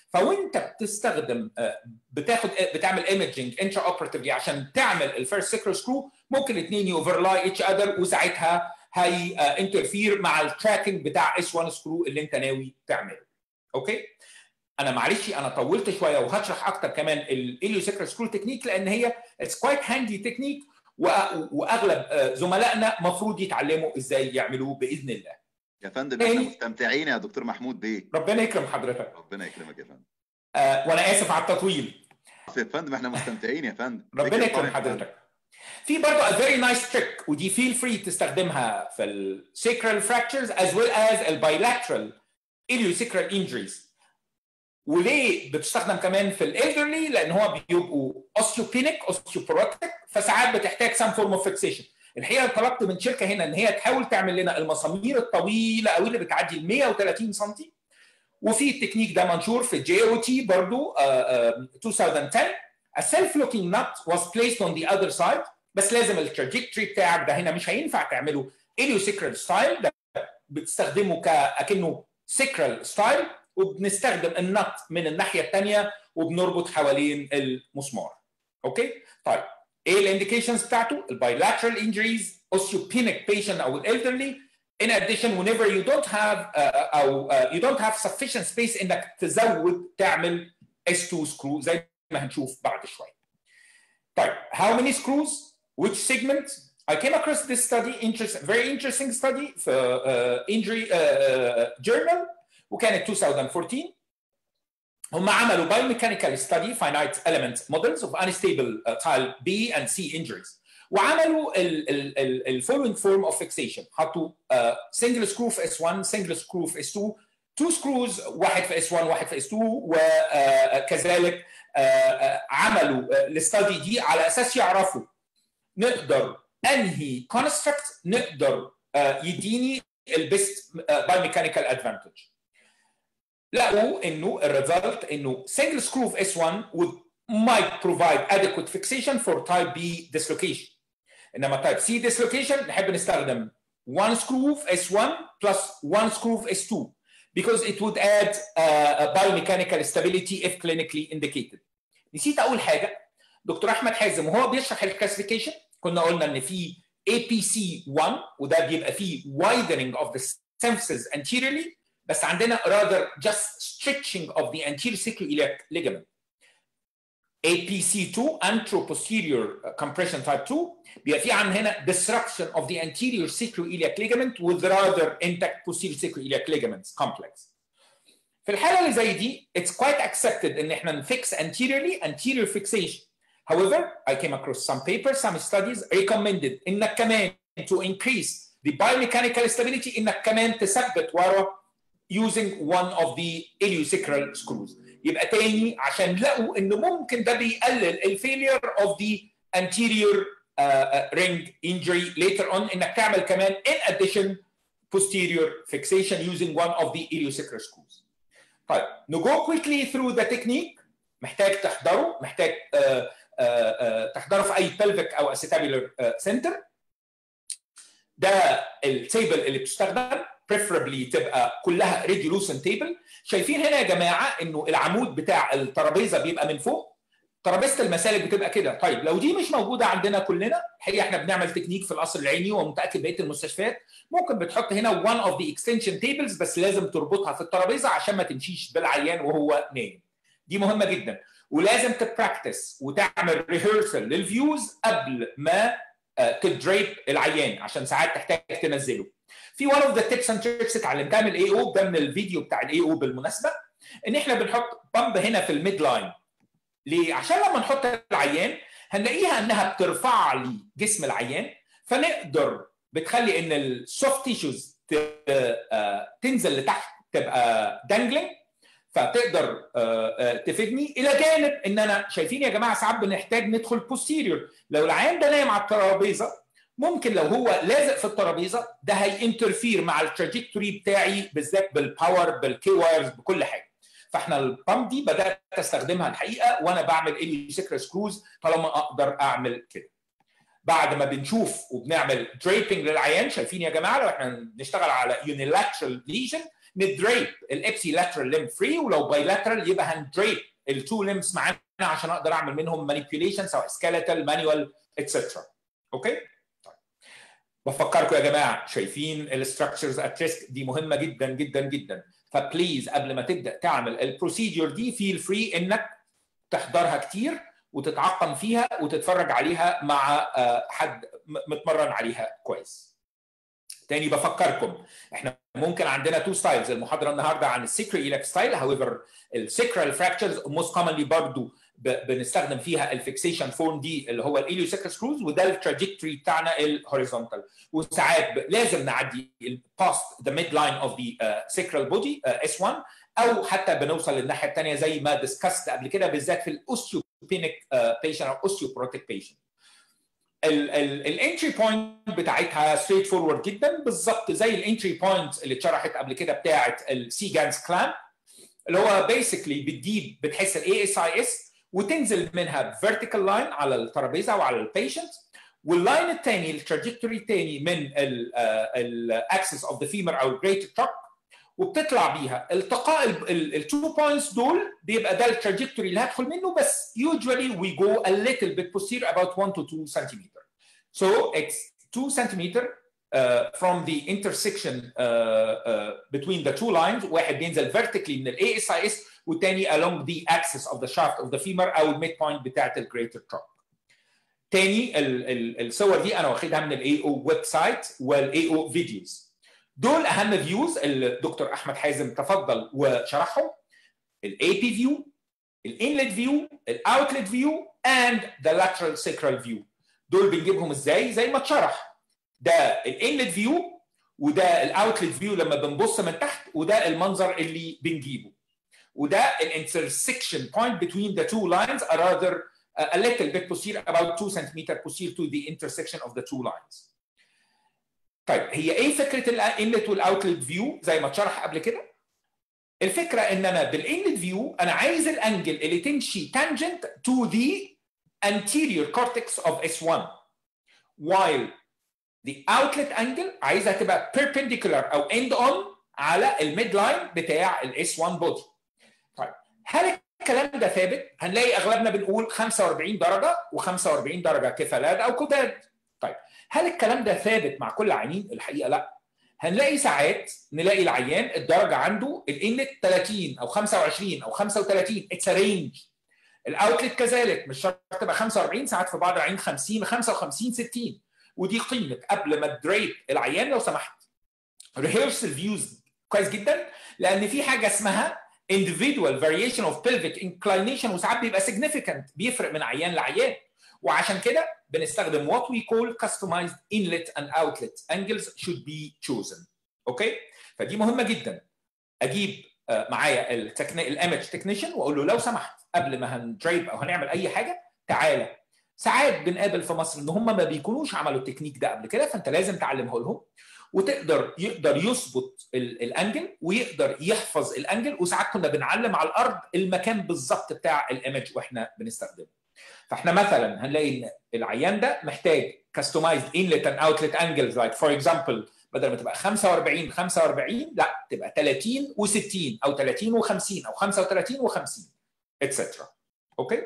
فوانت بتستخدم بتاخد بتعمل ايمجنج انترا اوبراتيفلي عشان تعمل الفيرست سيكرال سكرو ممكن الاثنين يوفرلاي اتش اذر وساعتها هي انترفير مع التراكنج بتاع اس 1 سكرو اللي انت ناوي تعمله اوكي انا معلش انا طولت شويه وهشرح اكتر كمان الاليو سيكرال سكرو تكنيك لان هي اتس كويت هاندي تكنيك واغلب زملائنا مفروض يتعلموا ازاي يعملوه باذن الله يا فندم احنا مستمتعين يا دكتور محمود بيه ربنا يكرم حضرتك ربنا يكرمك يا فندم آه وانا اسف على التطويل يا فندم احنا مستمتعين يا فندم ربنا يكرم حضرتك في برضه a very nice trick ودي feel free تستخدمها في السيكرال fractures as well as البايلاترال iliosacral injuries وليه بتستخدم كمان في الالدرلي لان هو بيبقوا اوستيوبينيك اوستيوبوروتيك فساعات بتحتاج سام فورم اوف فيكسيشن الحقيقه طلبت من شركه هنا ان هي تحاول تعمل لنا المسامير الطويله قوي اللي بتعدي ال 130 سم وفي التكنيك ده منشور في جي او تي برضه 2010 a self looking nut was placed on the other side بس لازم التراجكتوري بتاعك ده هنا مش هينفع تعمله اليوسيكرال ستايل ده بتستخدمه كأكنه سيكرال ستايل وبنستخدم النط من الناحيه الثانيه وبنربط حوالين المسمار اوكي طيب ايه الانديكيشنز بتاعته البايلاترال انجريز osteopenic patient او elderly in addition whenever you don't have uh, او uh, you don't have sufficient space انك تزود تعمل S2 screw زي ما هنشوف بعد شويه طيب how many screws which segment I came across this study interest, very interesting study في uh, injury uh, journal وكانت 2014 هم عملوا biomechanical study finite element models of unstable uh, tile B and C injuries وعملوا ال following form of fixation حطوا uh, single screw في S1 single screw في S2 two screws واحد في S1 واحد في S2 وكذلك uh, عملوا الاستادي دي على اساس يعرفوا نقدر انهي كونستراكت نقدر يديني البيست بايوميكانيكال ادفانتج لقوا انه الريزلت انه single screw of S1 would might provide adequate fixation for type B dislocation انما type C dislocation نحب نستخدم one screw of S1 plus one screw of S2 because it would add uh, biomechanical stability if clinically indicated نسيت اقول حاجه دكتور احمد حازم وهو بيشرح الكلاسيفيكيشن كنا قلنا ان في APC1 وده بيبقى فيه widening of the symphysis anteriorly بس عندنا rather just stretching of the anterior sacroiliac ligament. APC2 anteroposterior compression type 2 بيبقى في عن هنا disruption of the anterior sacroiliac ligament with rather intact posterior sacroiliac ligaments complex. في الحالة اللي زي دي it's quite accepted ان احنا نفix anteriorly anterior fixation. However, I came across some papers, some studies recommended انك كمان to increase the biomechanical stability انك كمان تثبت ورا using one of the iliosacral screws يبقى تاني عشان لقوا ان ممكن ده بيقلل الفيلير of the anterior uh, uh, ring injury later on انك تعمل كمان in addition posterior fixation using one of the iliosacral screws. طيب نجو quickly through the technique محتاج تحضره محتاج uh, uh, uh, تحضره في اي pelvic او acetabular uh, center ده التيبل اللي بتستخدم preferably تبقى كلها ريديولوسن تيبل شايفين هنا يا جماعه انه العمود بتاع الترابيزه بيبقى من فوق ترابيزه المسالك بتبقى كده طيب لو دي مش موجوده عندنا كلنا الحقيقه احنا بنعمل تكنيك في القصر العيني ومتاكد بقيه المستشفيات ممكن بتحط هنا one of the extension tables بس لازم تربطها في الترابيزه عشان ما تمشيش بالعيان وهو نايم دي مهمه جدا ولازم تبراكتس وتعمل ريهرسل للفيوز قبل ما تدريب العيان عشان ساعات تحتاج تنزله في one of the tips and tricks اتعلمتها من الاي او ده من الفيديو بتاع الاي او بالمناسبه ان احنا بنحط بامب هنا في الميد لاين ليه؟ عشان لما نحط العيان هنلاقيها انها بترفع لي جسم العيان فنقدر بتخلي ان السوفت تيشوز تنزل لتحت تبقى دانجلينج فتقدر تفيدني الى جانب ان انا شايفين يا جماعه ساعات بنحتاج ندخل بوستيريور لو العيان ده نايم على الترابيزه ممكن لو هو لازق في الترابيزه ده هينترفير مع التراجكتوري بتاعي بالذات بالباور بالكي وايرز بكل حاجه فاحنا البامب دي بدات استخدمها الحقيقه وانا بعمل الي سكر سكروز طالما اقدر اعمل كده بعد ما بنشوف وبنعمل دريبنج للعيان شايفين يا جماعه لو احنا بنشتغل على يونيلاترال ليجن ندريب الابسي لاترال ليم فري ولو باي لاترال يبقى هندريب التو ليمز معانا عشان اقدر اعمل منهم مانيبيوليشن سواء سكيلتال مانيوال اتسترا اوكي طيب. بفكركم يا جماعه شايفين الاستراكشرز ات ريسك دي مهمه جدا جدا جدا فبليز قبل ما تبدا تعمل البروسيجر دي فيل فري انك تحضرها كتير وتتعقم فيها وتتفرج عليها مع حد متمرن عليها كويس. تاني بفكركم احنا ممكن عندنا تو ستايلز المحاضره النهارده عن السيكري ايلك ستايل هاويفر السيكرال فراكتشرز موست كومنلي برضه بنستخدم فيها الفيكسيشن فورم دي اللي هو الاليو سيكرال سكروز وده التراجكتوري بتاعنا الهوريزونتال وساعات لازم نعدي باست ذا ميد لاين اوف ذا سيكرال بودي اس 1 او حتى بنوصل للناحيه الثانيه زي ما ديسكست قبل كده بالذات في الاوستيوبينيك بيشن او اوستيوبروتيك بيشن الانتري بوينت بتاعتها ستريت فورورد جدا بالظبط زي الانتري بوينت اللي اتشرحت قبل كده بتاعه السي جانز كلام اللي هو بيسكلي بتجيب بتحس الاي اس اي اس وتنزل منها فيرتيكال لاين على الترابيزه وعلى البيشنت واللاين الثاني التراجكتوري الثاني من الاكسس اوف ذا فيمر او الجريت تراك وبتطلع بيها التقاء التو بوينتس دول بيبقى ده التراجكتوري اللي هدخل منه بس usually we go a little bit posterior about 1 to 2 centimeter. So it's 2 centimeter uh, from the intersection uh, uh, between the two lines واحد بينزل vertically من ال ASIS والتاني along the axis of the shaft of the femur او الميد بوينت بتاعت الجريتر تروب. تاني ال ال الصور دي انا واخدها من الاي او ويب سايت والاي او فيديوز. دول اهم فيوز اللي الدكتور احمد حازم تفضل وشرحهم الاي بي فيو الانلت فيو الاوتلت فيو اند ذا لاترال سيكرال فيو دول بنجيبهم ازاي زي ما اتشرح ده الانلت فيو وده الاوتلت فيو لما بنبص من تحت وده المنظر اللي بنجيبه وده الانترسكشن بوينت between the two lines are rather a little bit posterior about 2 cm posterior to the intersection of the two lines طيب هي ايه فكره الانلت والاوتلت فيو زي ما اتشرح قبل كده؟ الفكره ان انا بالانلت فيو انا عايز الانجل اللي تمشي tangent to the anterior cortex of S1 while the outlet angle عايزها تبقى perpendicular او end on على الميد لاين بتاع الاس 1 بودي. طيب هل الكلام ده ثابت؟ هنلاقي اغلبنا بنقول 45 درجه و45 درجه كفالات او كتاد. طيب هل الكلام ده ثابت مع كل عينين؟ الحقيقه لا. هنلاقي ساعات نلاقي العيان الدرجه عنده الانلت 30 او 25 او 35 اتس رينج. الاوتلت كذلك مش شرط تبقى 45 ساعات في بعض العيان 50 55 60 ودي قيمه قبل ما تدريب العيان لو سمحت. ريهرسل فيوز كويس جدا لان في حاجه اسمها individual variation of pelvic inclination وساعات بيبقى significant بيفرق من عيان لعيان وعشان كده بنستخدم what we call customized inlet and outlet angles should be chosen اوكي فدي مهمه جدا اجيب معايا الايمج تكنيشن واقول له لو سمحت قبل ما هندريب او هنعمل اي حاجه تعالى ساعات بنقابل في مصر ان هم ما بيكونوش عملوا التكنيك ده قبل كده فانت لازم تعلمه لهم وتقدر يقدر يظبط الانجل ويقدر يحفظ الانجل وساعات كنا بنعلم على الارض المكان بالظبط بتاع الايمج واحنا بنستخدمه فاحنا مثلا هنلاقي ان العيان ده محتاج customized inlet and outlet angles like for example بدل ما تبقى 45 45 لا تبقى 30 و60 او 30 و50 او 35 و50 اتسترا اوكي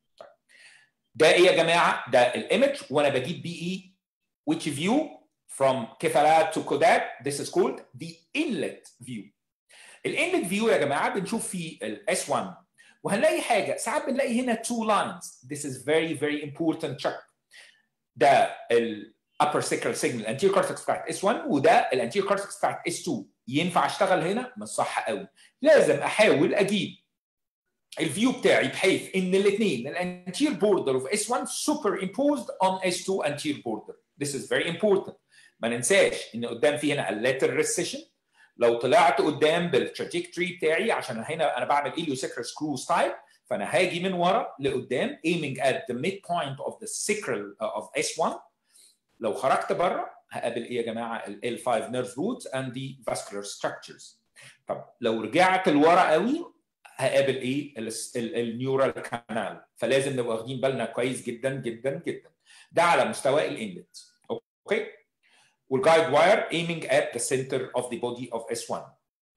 ده ايه يا جماعه ده الايمج وانا بجيب بيه ايه which view from كفالات to كودات this is called the inlet view الانلت فيو يا جماعه بنشوف فيه الاس 1 وهنلاقي حاجه ساعات بنلاقي هنا two lines this is very very important check ده ال upper sacral signal anterior cortex بتاعت S1 وده الانتير cortex بتاعت S2 ينفع اشتغل هنا مش صح قوي لازم احاول اجيب الفيو بتاعي بحيث ان الاثنين الانتير بوردر اوف S1 superimposed on S2 anterior border this is very important ما ننساش ان قدام في هنا اللاتر ريسيشن لو طلعت قدام بالتراجكتوري بتاعي عشان هنا انا بعمل اليوسكرال سكرو ستايل فانا هاجي من ورا لقدام aiming at the midpoint of the sacral uh, of S1 لو خرجت بره هقابل ايه يا جماعه ال L5 nerve roots and the vascular structures طب لو رجعت لورا قوي هقابل ايه النيورال كانال فلازم نبقى واخدين بالنا كويس جدا جدا جدا ده على مستوى الانلت اوكي والجايد واير aiming at the center of the body of S1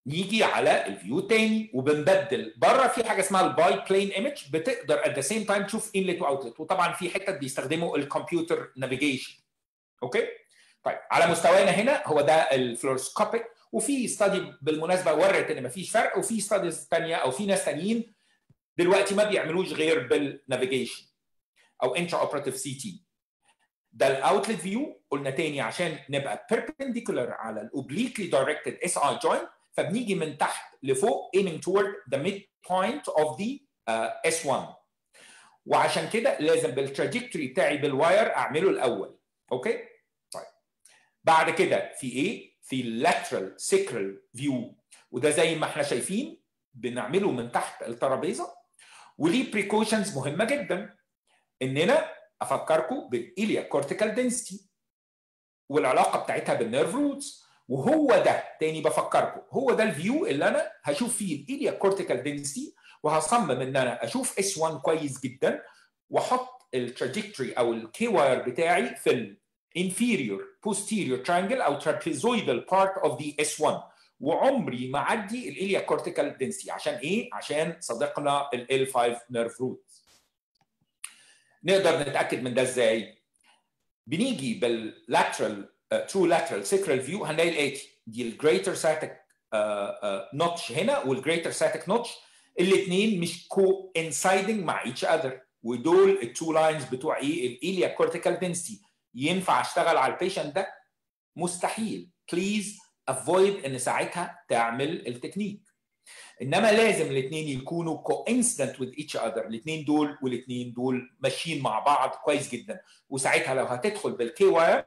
نيجي على الفيو تاني وبنبدل بره في حاجه اسمها الباي بلين ايمج بتقدر ات ذا سيم تايم تشوف انلت واوتلت وطبعا في حتت بيستخدموا الكمبيوتر نافيجيشن اوكي طيب على مستوانا هنا هو ده الفلوروسكوبيك وفي ستادي بالمناسبه ورت ان مفيش فرق وفي ستاديز ثانيه او في ناس ثانيين دلوقتي ما بيعملوش غير بالنافيجيشن او انترا اوبراتيف سي تي ده الاوتلت فيو قلنا تاني عشان نبقى perpendicular على الاوبليكلي directed اس اي joint فبنيجي من تحت لفوق aiming toward the midpoint of the uh, S1 وعشان كده لازم بالتراجكتوري بتاعي بالواير اعمله الاول اوكي طيب بعد كده في ايه في اللاترال سيكرال فيو وده زي ما احنا شايفين بنعمله من تحت الترابيزه وليه بريكوشنز مهمه جدا اننا افكركم بالإيليا كورتيكال دنسيتي والعلاقه بتاعتها بالنيرف روتس وهو ده تاني بفكركم هو ده الفيو اللي انا هشوف فيه الإيليا كورتيكال دنسيتي وهصمم ان انا اشوف اس 1 كويس جدا واحط التراجكتوري او الكي واير بتاعي في الانفيريور posterior triangle او trapezoidal part of the S1 وعمري ما عدي الإيليا كورتيكال دنسيتي عشان ايه؟ عشان صديقنا ال L5 نيرف روت نقدر نتاكد من ده ازاي؟ بنيجي باللاترال ترو لاترال سيكرال فيو هنلاقي الاتي دي الجريتر ساتيك نوتش هنا والجريتر ساتيك نوتش الاثنين مش كو انسايدنج مع ايتش اذر ودول التو لاينز بتوع ايه؟ الايليا كورتيكال دنسيتي ينفع اشتغل على البيشنت ده؟ مستحيل بليز افويد ان ساعتها تعمل التكنيك انما لازم الاثنين يكونوا coincident with each other الاثنين دول والاثنين دول ماشيين مع بعض كويس جدا وساعتها لو هتدخل بالكي واير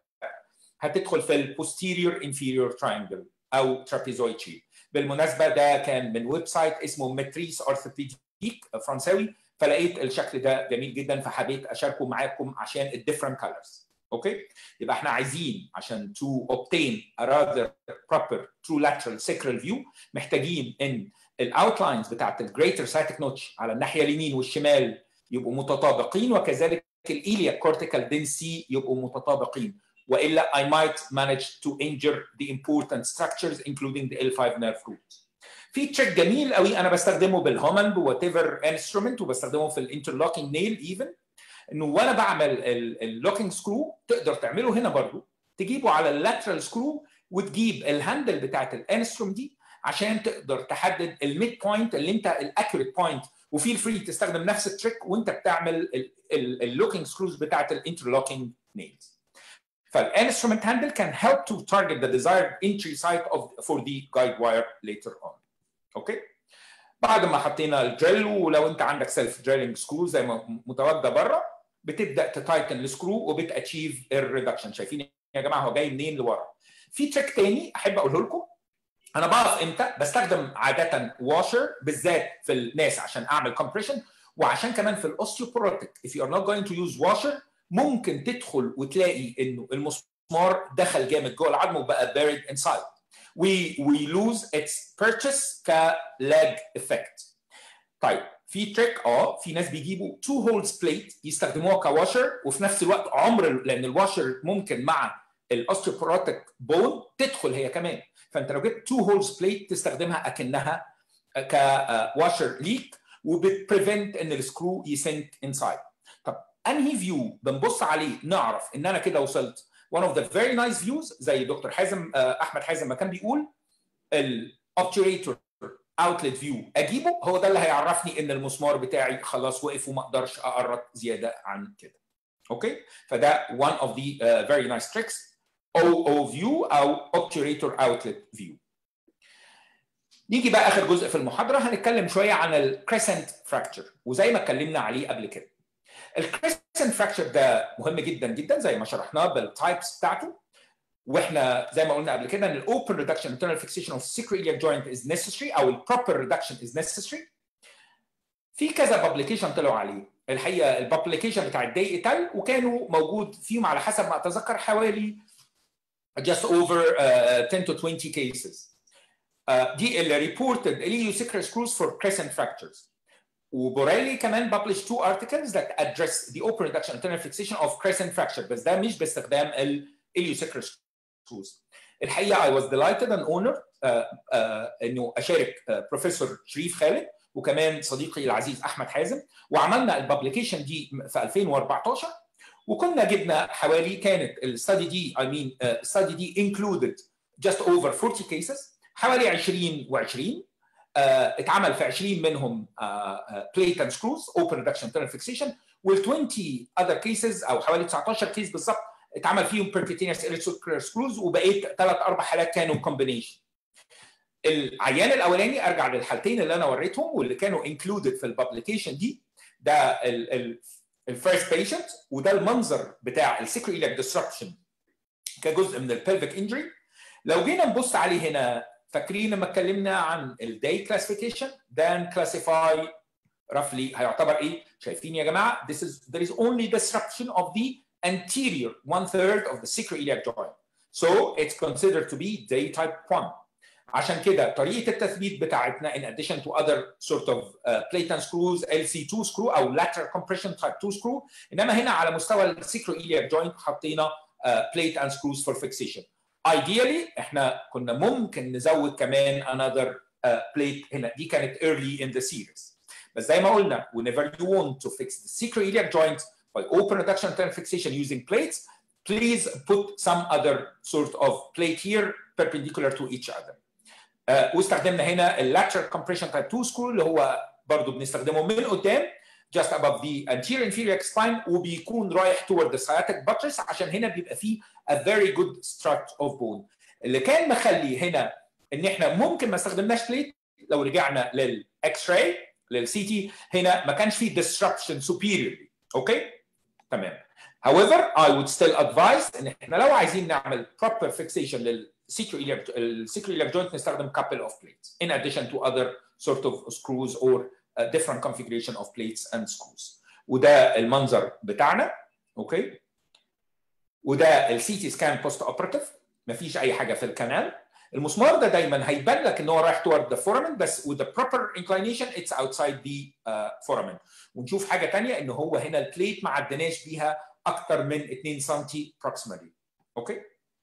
هتدخل في البوستيريور انفيريور تراينجل او ترابيزويد شيب بالمناسبه ده كان من ويب سايت اسمه ماتريس اورثوبيديك فرنساوي فلقيت الشكل ده جميل جدا فحبيت اشاركه معاكم عشان الديفرنت كولرز اوكي يبقى احنا عايزين عشان to obtain a rather proper true lateral sacral view محتاجين ان الاوتلاينز بتاعت الجريتر سايتك نوتش على الناحيه اليمين والشمال يبقوا متطابقين وكذلك الايليا كورتيكال دنسي يبقوا متطابقين والا I might manage to injure the important structures including the L5 nerve root. في تريك جميل قوي انا بستخدمه بالهومن بوات ايفر انسترومنت وبستخدمه في الانترلوكينج نيل ايفن انه وانا بعمل اللوكينج سكرو تقدر تعمله هنا برضو تجيبه على اللاترال سكرو وتجيب الهاندل بتاعت الانستروم دي عشان تقدر تحدد الميد بوينت اللي انت الاكيوريت بوينت وفيل فري تستخدم نفس التريك وانت بتعمل اللوكينج سكروز بتاعت الانترلوكينج نيلز فالانسترومنت هاندل can help to target the desired entry site of for the guide wire later on اوكي بعد ما حطينا الدريل ولو انت عندك سيلف دريلنج سكرو زي ما متواجده بره بتبدا تتايتن السكرو وبتاتشيف الريدكشن شايفين يا جماعه هو جاي منين لورا في تريك تاني احب اقوله لكم انا بعرف امتى بستخدم عاده واشر بالذات في الناس عشان اعمل كومبريشن وعشان كمان في الاوستيوبروتيك if you are not going to use washer ممكن تدخل وتلاقي انه المسمار دخل جامد جوه العظم وبقى buried inside we we lose its purchase كلاج effect طيب في تريك اه في ناس بيجيبوا تو هولز بليت يستخدموها كواشر وفي نفس الوقت عمر لان الواشر ممكن مع الاوستيوبروتيك بون تدخل هي كمان فانت لو جبت تو هولز بليت تستخدمها اكنها كواشر ليك وبتبريفنت ان السكرو يسنك انسايد طب انهي فيو بنبص عليه نعرف ان انا كده وصلت one of the very nice views زي دكتور حازم احمد حازم ما كان بيقول الاوبتوريتور اوتلت فيو اجيبه هو ده اللي هيعرفني ان المسمار بتاعي خلاص وقف وما اقدرش اقرب زياده عن كده اوكي فده one of the uh, very nice tricks OO view او obturator outlet view نيجي بقى اخر جزء في المحاضره هنتكلم شويه عن الكريسنت فراكتشر وزي ما اتكلمنا عليه قبل كده الكريسنت فراكتشر ده مهم جدا جدا زي ما شرحناه بالتايبس بتاعته واحنا زي ما قلنا قبل كده ان الاوبن ريدكشن internal fixation of sacroiliac joint is necessary او البروبر reduction is necessary في كذا بابليكيشن طلعوا عليه الحقيقه البابليكيشن بتاع الدي ايتال وكانوا موجود فيهم على حسب ما اتذكر حوالي just over uh, 10 to 20 cases uh, دي اللي reported ileocecal screws for crescent fractures وبوريلي كمان published two articles that address the open reduction internal fixation of crescent fracture بس ده مش باستخدام ال ileocecal screws الحقيقه I was delighted and honored uh, uh, انه اشارك uh, بروفيسور شريف خالد وكمان صديقي العزيز احمد حازم وعملنا الببليكيشن دي في 2014 وكنا جبنا حوالي كانت الستادي دي I mean الستادي دي included just over 40 cases حوالي 20 و20 اتعمل في 20 منهم بليت اند سكروز اوبن ريدكشن تيرن فيكسيشن وال 20 other cases او حوالي 19 كيس بالظبط اتعمل فيهم بيركوتينيوس ايريتروكلير سكروز وبقيت ثلاث اربع حالات كانوا كومبينيشن العيان الاولاني ارجع للحالتين اللي انا وريتهم واللي كانوا انكلودد في الببليكيشن دي ده الفيرست بيشنت وده المنظر بتاع السيكريليك ديستربشن كجزء من البلفيك انجري لو جينا نبص عليه هنا فاكرين لما اتكلمنا عن الداي كلاسيفيكيشن ده كلاسيفاي roughly هيعتبر ايه؟ شايفين يا جماعه this is there is only disruption of the anterior one third of the sacroiliac joint so it's considered to be day type 1 عشان كده طريقه التثبيت بتاعتنا in addition to other sort of uh, plate and screws LC2 screw او lateral compression type 2 screw انما هنا على مستوى السيكرويلياك جوينت حطينا uh, plate and screws for fixation ideally احنا كنا ممكن نزود كمان another uh, plate هنا دي كانت early in the series بس زي ما قلنا whenever you want to fix the sacroiliac joint by open reduction turn fixation using plates please put some other sort of plate here perpendicular to each other uh, واستخدمنا هنا اللاترال compression type 2 screw اللي هو برضو بنستخدمه من قدام just above the anterior inferior spine وبيكون رايح toward the sciatic buttress عشان هنا بيبقى فيه a very good strut of bone اللي كان مخلي هنا ان احنا ممكن ما استخدمناش بليت لو رجعنا للاكس راي للسي تي هنا ما كانش فيه disruption superiorly اوكي okay? تمام however I would still advise ان احنا لو عايزين نعمل proper fixation للسيكرويلياك السيكرويلياك joint نستخدم couple of plates in addition to other sort of screws or a different configuration of plates and screws وده المنظر بتاعنا اوكي وده السي تي سكان بوست اوبراتيف مفيش اي حاجه في الكنال المسمار ده دايما هيبان لك ان هو رايح toward the foramen بس with the proper inclination it's outside the uh, foramen ونشوف حاجه ثانيه ان هو هنا البليت ما عدناش بيها اكتر من 2 سم approximately اوكي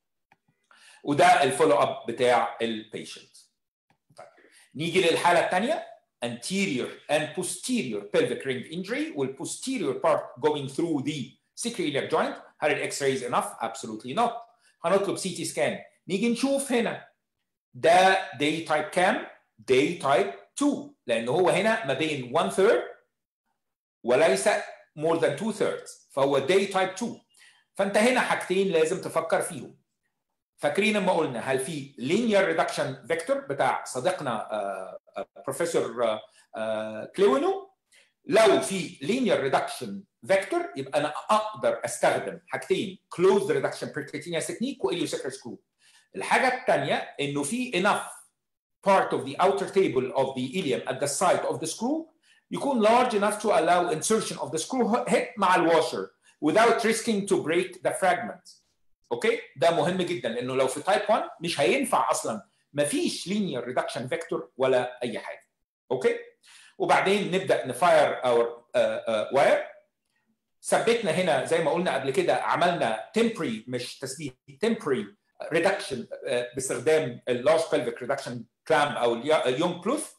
وده الفولو اب بتاع البيشنت طيب نيجي للحاله الثانيه anterior and posterior pelvic ring injury وال posterior part going through the sacroiliac joint هل الاكس رايز enough absolutely not هنطلب سي تي سكان نيجي نشوف هنا ده day type كام day type 2 لان هو هنا ما بين 1 third وليس more than 2 thirds فهو day type 2 فانت هنا حاجتين لازم تفكر فيهم فاكرين لما قلنا هل في linear reduction vector بتاع صديقنا بروفيسور كليونو لو في linear reduction vector يبقى انا اقدر استخدم حاجتين closed reduction percutaneous technique واليوسكر سكرو الحاجه الثانيه انه في enough part of the outer table of the ilium at the side of the screw يكون large enough to allow insertion of the screw head مع الواشر without risking to break the fragment اوكي ده مهم جدا لانه لو في تايب 1 مش هينفع اصلا مفيش linear reduction vector ولا اي حاجه اوكي وبعدين نبدا نفاير اور واير ثبتنا هنا زي ما قلنا قبل كده عملنا temporary مش تثبيت temporary reduction باستخدام اللارج pelvic reduction clamp او اليونج بلوث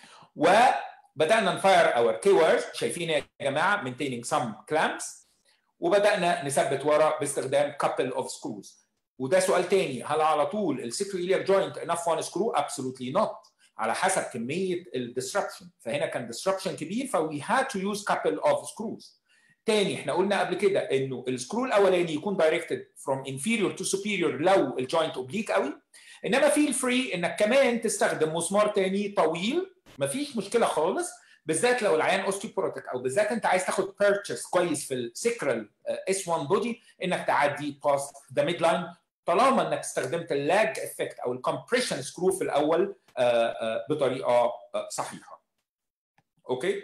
وبدانا نفاير اور كي وايرز شايفين يا جماعه maintaining some clamps وبدانا نثبت ورا باستخدام couple of screws وده سؤال تاني هل على طول السيكرويلير جوينت enough one screw absolutely not على حسب كميه الديسربشن فهنا كان ديسربشن كبير فوي هاد تو يوز couple of screws تاني احنا قلنا قبل كده انه السكرو الاولاني يكون دايركتد فروم انفيريور تو سوبيريور لو الجوينت اوبليك قوي انما في فري انك كمان تستخدم مسمار تاني طويل مفيش مشكله خالص بالذات لو العيان اوستيوبروتيك او بالذات انت عايز تاخد بيرتشس كويس في السكرال اس 1 بودي انك تعدي باست ذا ميد لاين طالما انك استخدمت اللاج افكت او الكمبريشن سكرو في الاول بطريقه صحيحه اوكي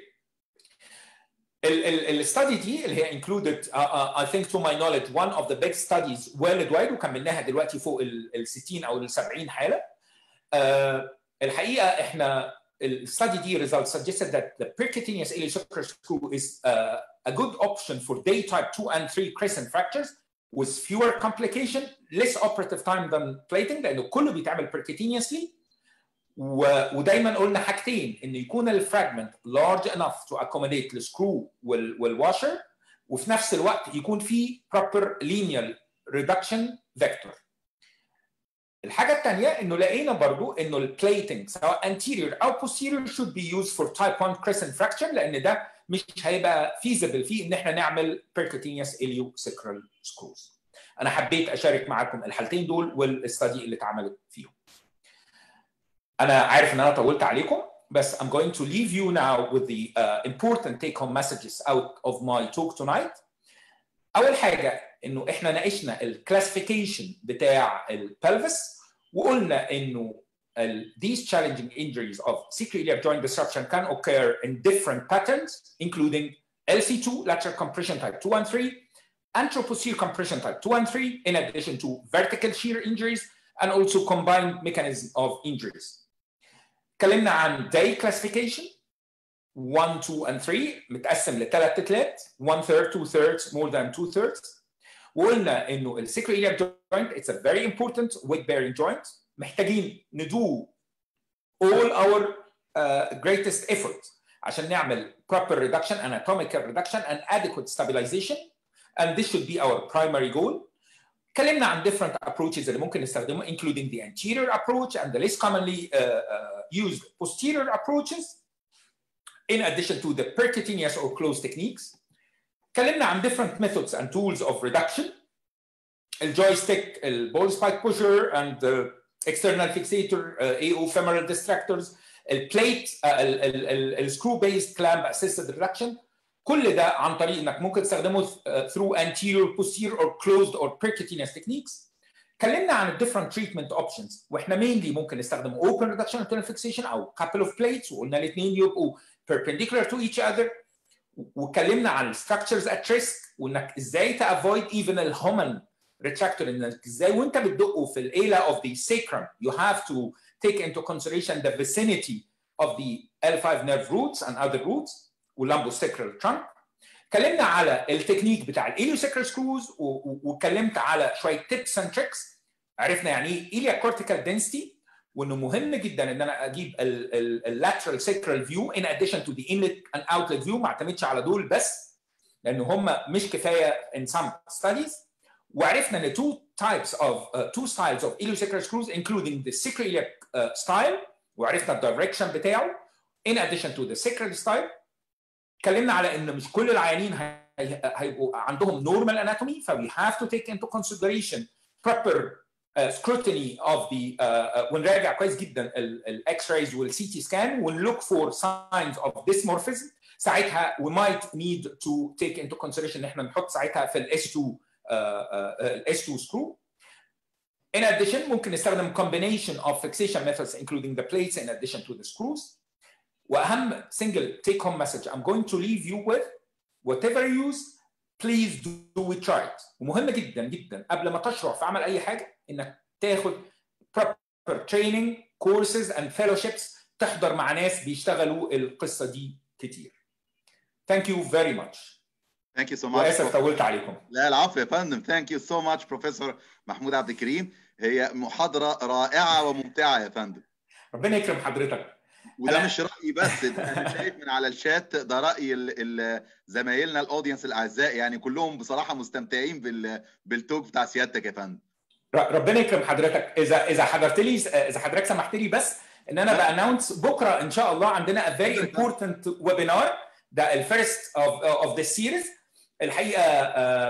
الستادي دي اللي هي included uh, uh, I think to my knowledge one of the big studies worldwide وكملناها دلوقتي فوق ال 60 او ال 70 حاله uh, الحقيقه احنا الستادي دي results suggested that the percutaneous iliopsoas screw is uh, a good option for day type 2 and 3 crescent fractures with fewer complication less operative time than plating لانه كله بيتعمل percutaneously و... ودايما قلنا حاجتين ان يكون الفراجمنت large enough to accommodate السكرو وال... والواشر وفي نفس الوقت يكون في proper linear reduction vector الحاجه الثانيه انه لقينا برضو انه البليتنج سواء anterior او posterior should be used for type 1 crescent fracture لان ده مش هيبقى feasible فيه ان احنا نعمل percutaneous iliosacral screws. انا حبيت اشارك معاكم الحالتين دول والاستادي اللي اتعملت فيهم. انا عارف ان انا طولت عليكم بس I'm going to leave you now with the uh, important take home messages out of my talk tonight. اول حاجه انه احنا ناقشنا الكلاسيفيكيشن بتاع البلفس وقلنا انه these challenging injuries of sacroiliac joint disruption can occur in different patterns, including LC2, lateral compression type 2 and 3, anteroposterior compression type 2 and 3, in addition to vertical shear injuries, and also combined mechanism of injuries. اتكلمنا عن day classification 1 2 and 3 متقسم لثلاث تلات 1 third 2 thirds more than 2 thirds وقلنا انه السيكرويلياك joint it's a very important weight bearing joint محتاجين ندو all our uh, greatest effort عشان نعمل proper reduction anatomical reduction and adequate stabilization and this should be our primary goal اتكلمنا عن different approaches اللي ممكن نستخدمها including the anterior approach and the less commonly uh, uh, used posterior approaches in addition to the percutaneous or closed techniques اتكلمنا عن different methods and tools of reduction الجويستيك البول سبايك بوشر and the external fixator uh, AO femoral distractors البليت السكرو بيست كلامب اسيستد ريدكشن كل ده عن طريق انك ممكن تستخدمه through anterior posterior or closed or percutaneous techniques اتكلمنا عن different treatment options واحنا mainly ممكن نستخدم open reduction internal fixation او couple of plates وقلنا الاثنين يبقوا perpendicular to each other واتكلمنا عن structures at risk وانك ازاي تافويد even الهومن retractor انك ازاي وانت بتدقه في الاله of the sacrum you have to take into consideration the vicinity of the L5 nerve roots and other roots واللامبوسacral trunk اتكلمنا على التكنيك بتاع الاليوسacral سكروز واتكلمت على شويه تيبس اند تريكس عرفنا يعني ايه ايليا كورتيكال دنسيتي وانه مهم جدا ان انا اجيب اللاترال سيكرال فيو ان اديشن تو ذا انلت اند اوتلت فيو ما اعتمدش على دول بس لان هم مش كفايه in some studies وعرفنا ان two types of uh, two styles of iliosacral screws including the sacroiliac uh, style وعرفنا الدايركشن بتاعه in addition to the sacral style اتكلمنا على ان مش كل العيانين هيبقوا عندهم normal anatomy ف we have to take into consideration proper uh, scrutiny of the uh, uh, ونراجع كويس جدا الاكس رايز والسي تي سكان ونlook for signs of dysmorphism ساعتها we might need to take into consideration ان احنا نحط ساعتها في الاس 2 الاس 2 screw In addition, ممكن نستخدم combination of fixation methods including the plates in addition to the screws. واهم single take home message I'm going to leave you with whatever you use please do it right ومهم جدا جدا قبل ما تشرع في عمل اي حاجه انك تاخد proper training courses and fellowships تحضر مع ناس بيشتغلوا القصه دي كتير. Thank you very much. ثانك يو سو واسف طولت عليكم. لا العفو يا فندم ثانك يو سو ماتش بروفيسور محمود عبد الكريم هي محاضره رائعه وممتعه يا فندم. ربنا يكرم حضرتك. وده مش رايي بس ده انا شايف من على الشات ده راي زمايلنا الاودينس الاعزاء يعني كلهم بصراحه مستمتعين بال بالتوك بتاع سيادتك يا فندم ربنا يكرم حضرتك اذا اذا حضرت لي اذا حضرتك سمحت لي بس ان انا باناونس بكره ان شاء الله عندنا a very important webinar ده الفيرست اوف اوف ذا سيريز الحقيقه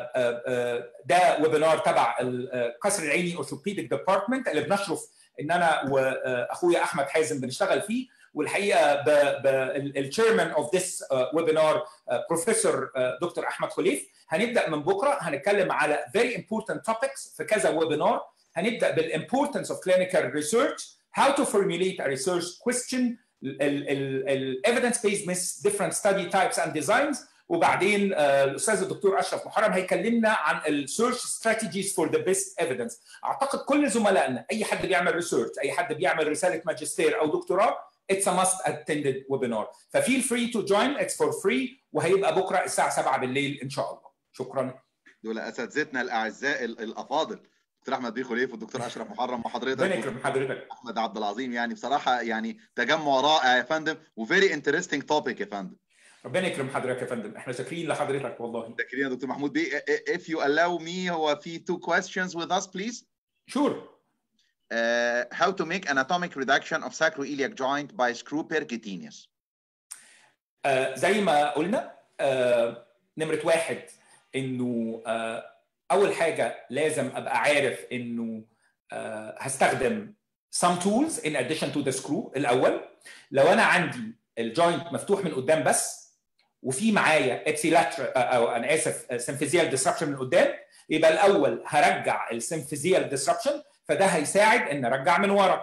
ده ويبينار تبع القصر العيني اورثوبيديك ديبارتمنت اللي بنشرف ان انا واخويا احمد حازم بنشتغل فيه والحقيقه التشيرمان اوف ذس ويبينار بروفيسور دكتور احمد خليف هنبدا من بكره هنتكلم على very important topics في كذا ويبينار هنبدا بالimportance of clinical research how to formulate a research question evidence based different study types and designs وبعدين الاستاذ الدكتور اشرف محرم هيكلمنا عن السيرش ستراتيجيز فور ذا بيست ايفيدنس اعتقد كل زملائنا اي حد بيعمل ريسيرش اي حد بيعمل رساله ماجستير او دكتوراه اتس ا ماست اتندد ويبينار ففيل فري تو جوين اتس فور فري وهيبقى بكره الساعه 7 بالليل ان شاء الله شكرا دول اساتذتنا الاعزاء الافاضل دكتور احمد بيه خليف والدكتور اشرف محرم وحضرتك ربنا يكرم حضرتك احمد عبد العظيم يعني بصراحه يعني تجمع رائع يا فندم وفيري انترستنج توبيك يا فندم ربنا يكرم حضرتك يا فندم احنا شاكرين لحضرتك والله شاكرين يا دكتور محمود بيه if you allow me هو في two questions with us please sure uh, how to make anatomic reduction of sacroiliac joint by screw percutaneous uh, زي ما قلنا uh, نمرة واحد انه uh, اول حاجة لازم ابقى عارف انه uh, هستخدم some tools in addition to the screw الاول لو انا عندي الجوينت مفتوح من قدام بس وفي معايا ابسيلاتر او انا اسف سيمفيزيال ديسربشن من قدام يبقى الاول هرجع السيمفيزيال ديسربشن فده هيساعد ان ارجع من ورا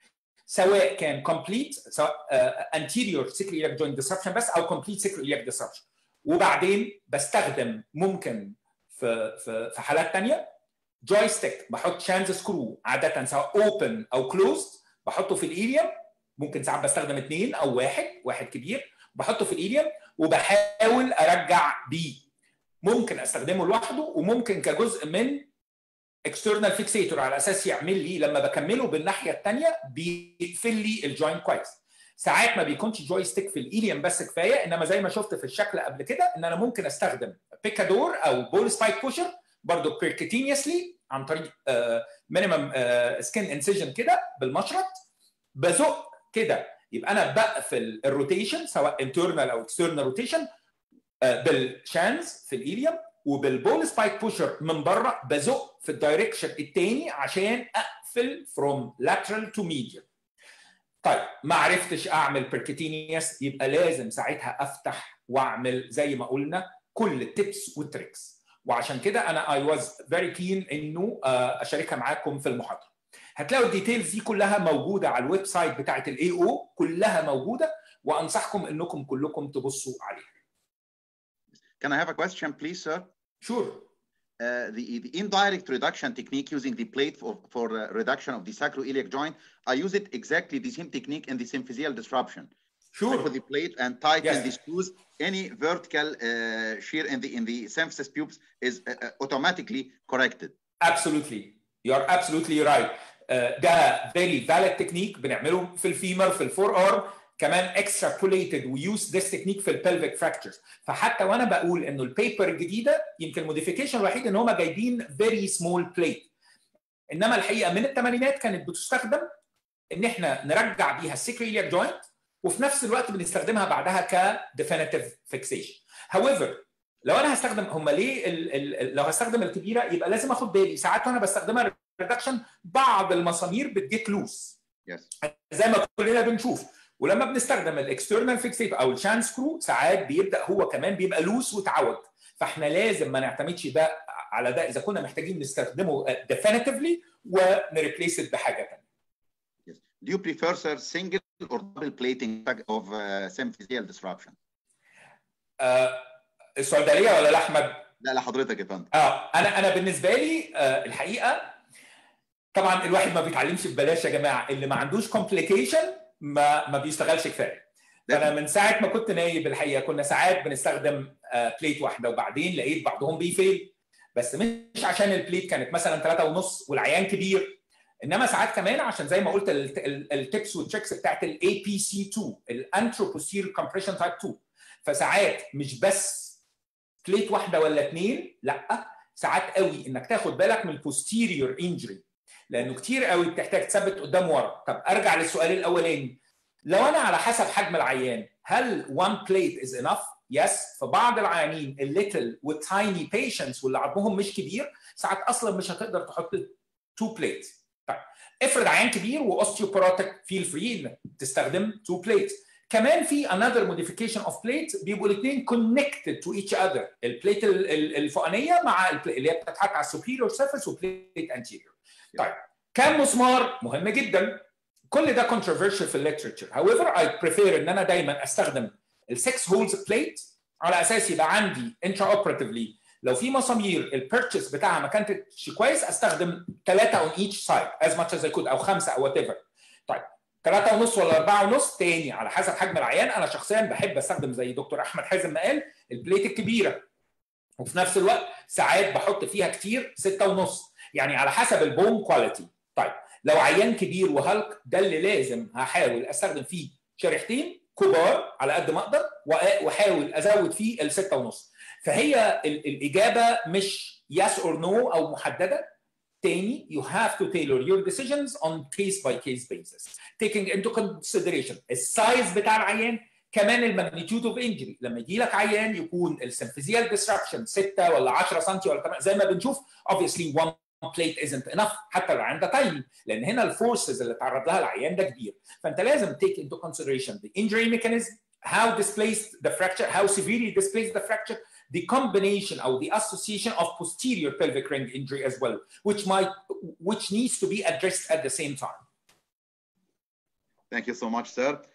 سواء كان كومبليت سواء انتيريور سيكريليك جوينت ديسربشن بس او كومبليت سيكريليك ديسربشن وبعدين بستخدم ممكن في في في حالات ثانيه جويستيك بحط شانز سكرو عاده سواء اوبن او كلوزد بحطه في الايريم ممكن ساعات بستخدم اثنين او واحد واحد كبير بحطه في الايريم وبحاول ارجع بيه ممكن استخدمه لوحده وممكن كجزء من اكسترنال فيكسيتور على اساس يعمل لي لما بكمله بالناحيه الثانيه بيقفل لي الجوينت كويس ساعات ما بيكونش جويستيك في الايليم بس كفايه انما زي ما شفت في الشكل قبل كده ان انا ممكن استخدم بيكادور او بول سبايك بوشر برضه بيركتينيوسلي عن طريق مينيمم سكين انسيجن كده بالمشرط بزق كده يبقى انا بقفل الروتيشن سواء انترنال او اكسترنال روتيشن بالشانز في الايليوم وبالبول سبايك بوشر من بره بزق في الدايركشن الثاني عشان اقفل فروم لاترال تو ميديال طيب ما عرفتش اعمل بيركتينيوس يبقى لازم ساعتها افتح واعمل زي ما قلنا كل التبس والتريكس وعشان كده انا اي واز فيري كين انه اشاركها معاكم في المحاضره هتلاقوا الديتيلز دي كلها موجوده على الويب سايت بتاعت الاي او كلها موجوده وانصحكم انكم كلكم تبصوا عليها Can I have a question, please, sir? Sure. Uh, the, the indirect reduction technique using the plate for, for uh, reduction of the sacroiliac joint, I use it exactly the same technique in the symphysial disruption. Sure. With the plate and tighten Yes. the screws, any vertical uh, shear in the in the symphysis pubes is uh, uh, automatically corrected. Absolutely. You're absolutely right. Uh, ده very valid technique بنعمله في الفيمر في الفور ارم كمان extrapolated we use this technique في البلفيك fractures فحتى وانا بقول انه البيبر الجديده يمكن الموديفيكيشن الوحيد ان هم جايبين very small plate انما الحقيقه من الثمانينات كانت بتستخدم ان احنا نرجع بيها السيكريلياك جوينت وفي نفس الوقت بنستخدمها بعدها ك definitive fixation. However لو انا هستخدم هم ليه ال ال لو هستخدم الكبيره يبقى لازم اخد بالي ساعات وانا بستخدمها ريدكشن بعض المسامير بتجيت لوس Yes. زي ما كلنا بنشوف ولما بنستخدم الاكسترنال فيكسيت او الشان سكرو ساعات بيبدا هو كمان بيبقى لوس وتعوج فاحنا لازم ما نعتمدش ده على ده اذا كنا محتاجين نستخدمه definitively ونريبليس بحاجه ثانيه. Yes. Do you prefer, sir, single or double plating of uh, symphysial disruption? آه السؤال ده ليا ولا لاحمد؟ لا لحضرتك يا فندم. اه انا انا بالنسبه لي آه الحقيقه طبعا الواحد ما بيتعلمش ببلاش يا جماعه اللي ما عندوش كومبليكيشن ما ما بيشتغلش كفايه فانا من ساعه ما كنت نايب الحقيقه كنا ساعات بنستخدم آه بليت واحده وبعدين لقيت بعضهم بيفيل بس مش عشان البليت كانت مثلا ثلاثة ونص والعيان كبير انما ساعات كمان عشان زي ما قلت التبس والتريكس بتاعت الاي بي سي 2 الانتروبوستير كومبريشن تايب 2 فساعات مش بس بليت واحده ولا اثنين لا ساعات قوي انك تاخد بالك من البوستيريور انجري لانه كتير قوي بتحتاج تثبت قدام ورا طب ارجع للسؤال الاولاني لو انا على حسب حجم العيان هل one plate is enough يس في بعض العيانين الليتل والتايني بيشنتس واللي عظمهم مش كبير ساعات اصلا مش هتقدر تحط تو بليت طيب افرض عيان كبير واوستيوبوراتك فيل فري انك تستخدم تو بليت كمان في another modification of plate بيبقوا الاثنين connected to each other البليت الفوقانيه مع اللي هي بتتحط على السوبيريور سيرفيس وبليت انتيريور طيب كام مسمار مهم جدا كل ده controversial في الليترشر however I prefer ان انا دايما استخدم ال 6 هولز بليت على اساس يبقى عندي انترا اوبراتيفلي لو في مسامير البيرتشيس بتاعها ما كانتش كويس استخدم ثلاثه اون ايتش سايد از ماتش از كود او خمسه او وات ايفر طيب ثلاثة ونص ولا أربعة ونص تاني على حسب حجم العيان أنا شخصيا بحب أستخدم زي دكتور أحمد حازم ما قال البليت الكبيرة وفي نفس الوقت ساعات بحط فيها كتير ستة ونص يعني على حسب البون كواليتي طيب لو عيان كبير وهلك ده اللي لازم هحاول استخدم فيه شريحتين كبار على قد ما اقدر واحاول ازود فيه الستة ونص فهي الاجابه مش yes or no او محدده تاني you have to tailor your decisions on case by case basis taking into consideration السايز بتاع العيان كمان الماجنتيود اوف انجري لما يجي لك عيان يكون السمفيزيال ديستراكشن 6 ولا 10 سم ولا 8 زي ما بنشوف obviously one plate isn't enough حتى لو عندها تايني لان هنا الفورسز اللي تعرض لها العيان ده كبير فانت لازم take into consideration the injury mechanism how displaced the fracture how severely displaced the fracture the combination or the association of posterior pelvic ring injury as well, which might, which needs to be addressed at the same time. Thank you so much, sir.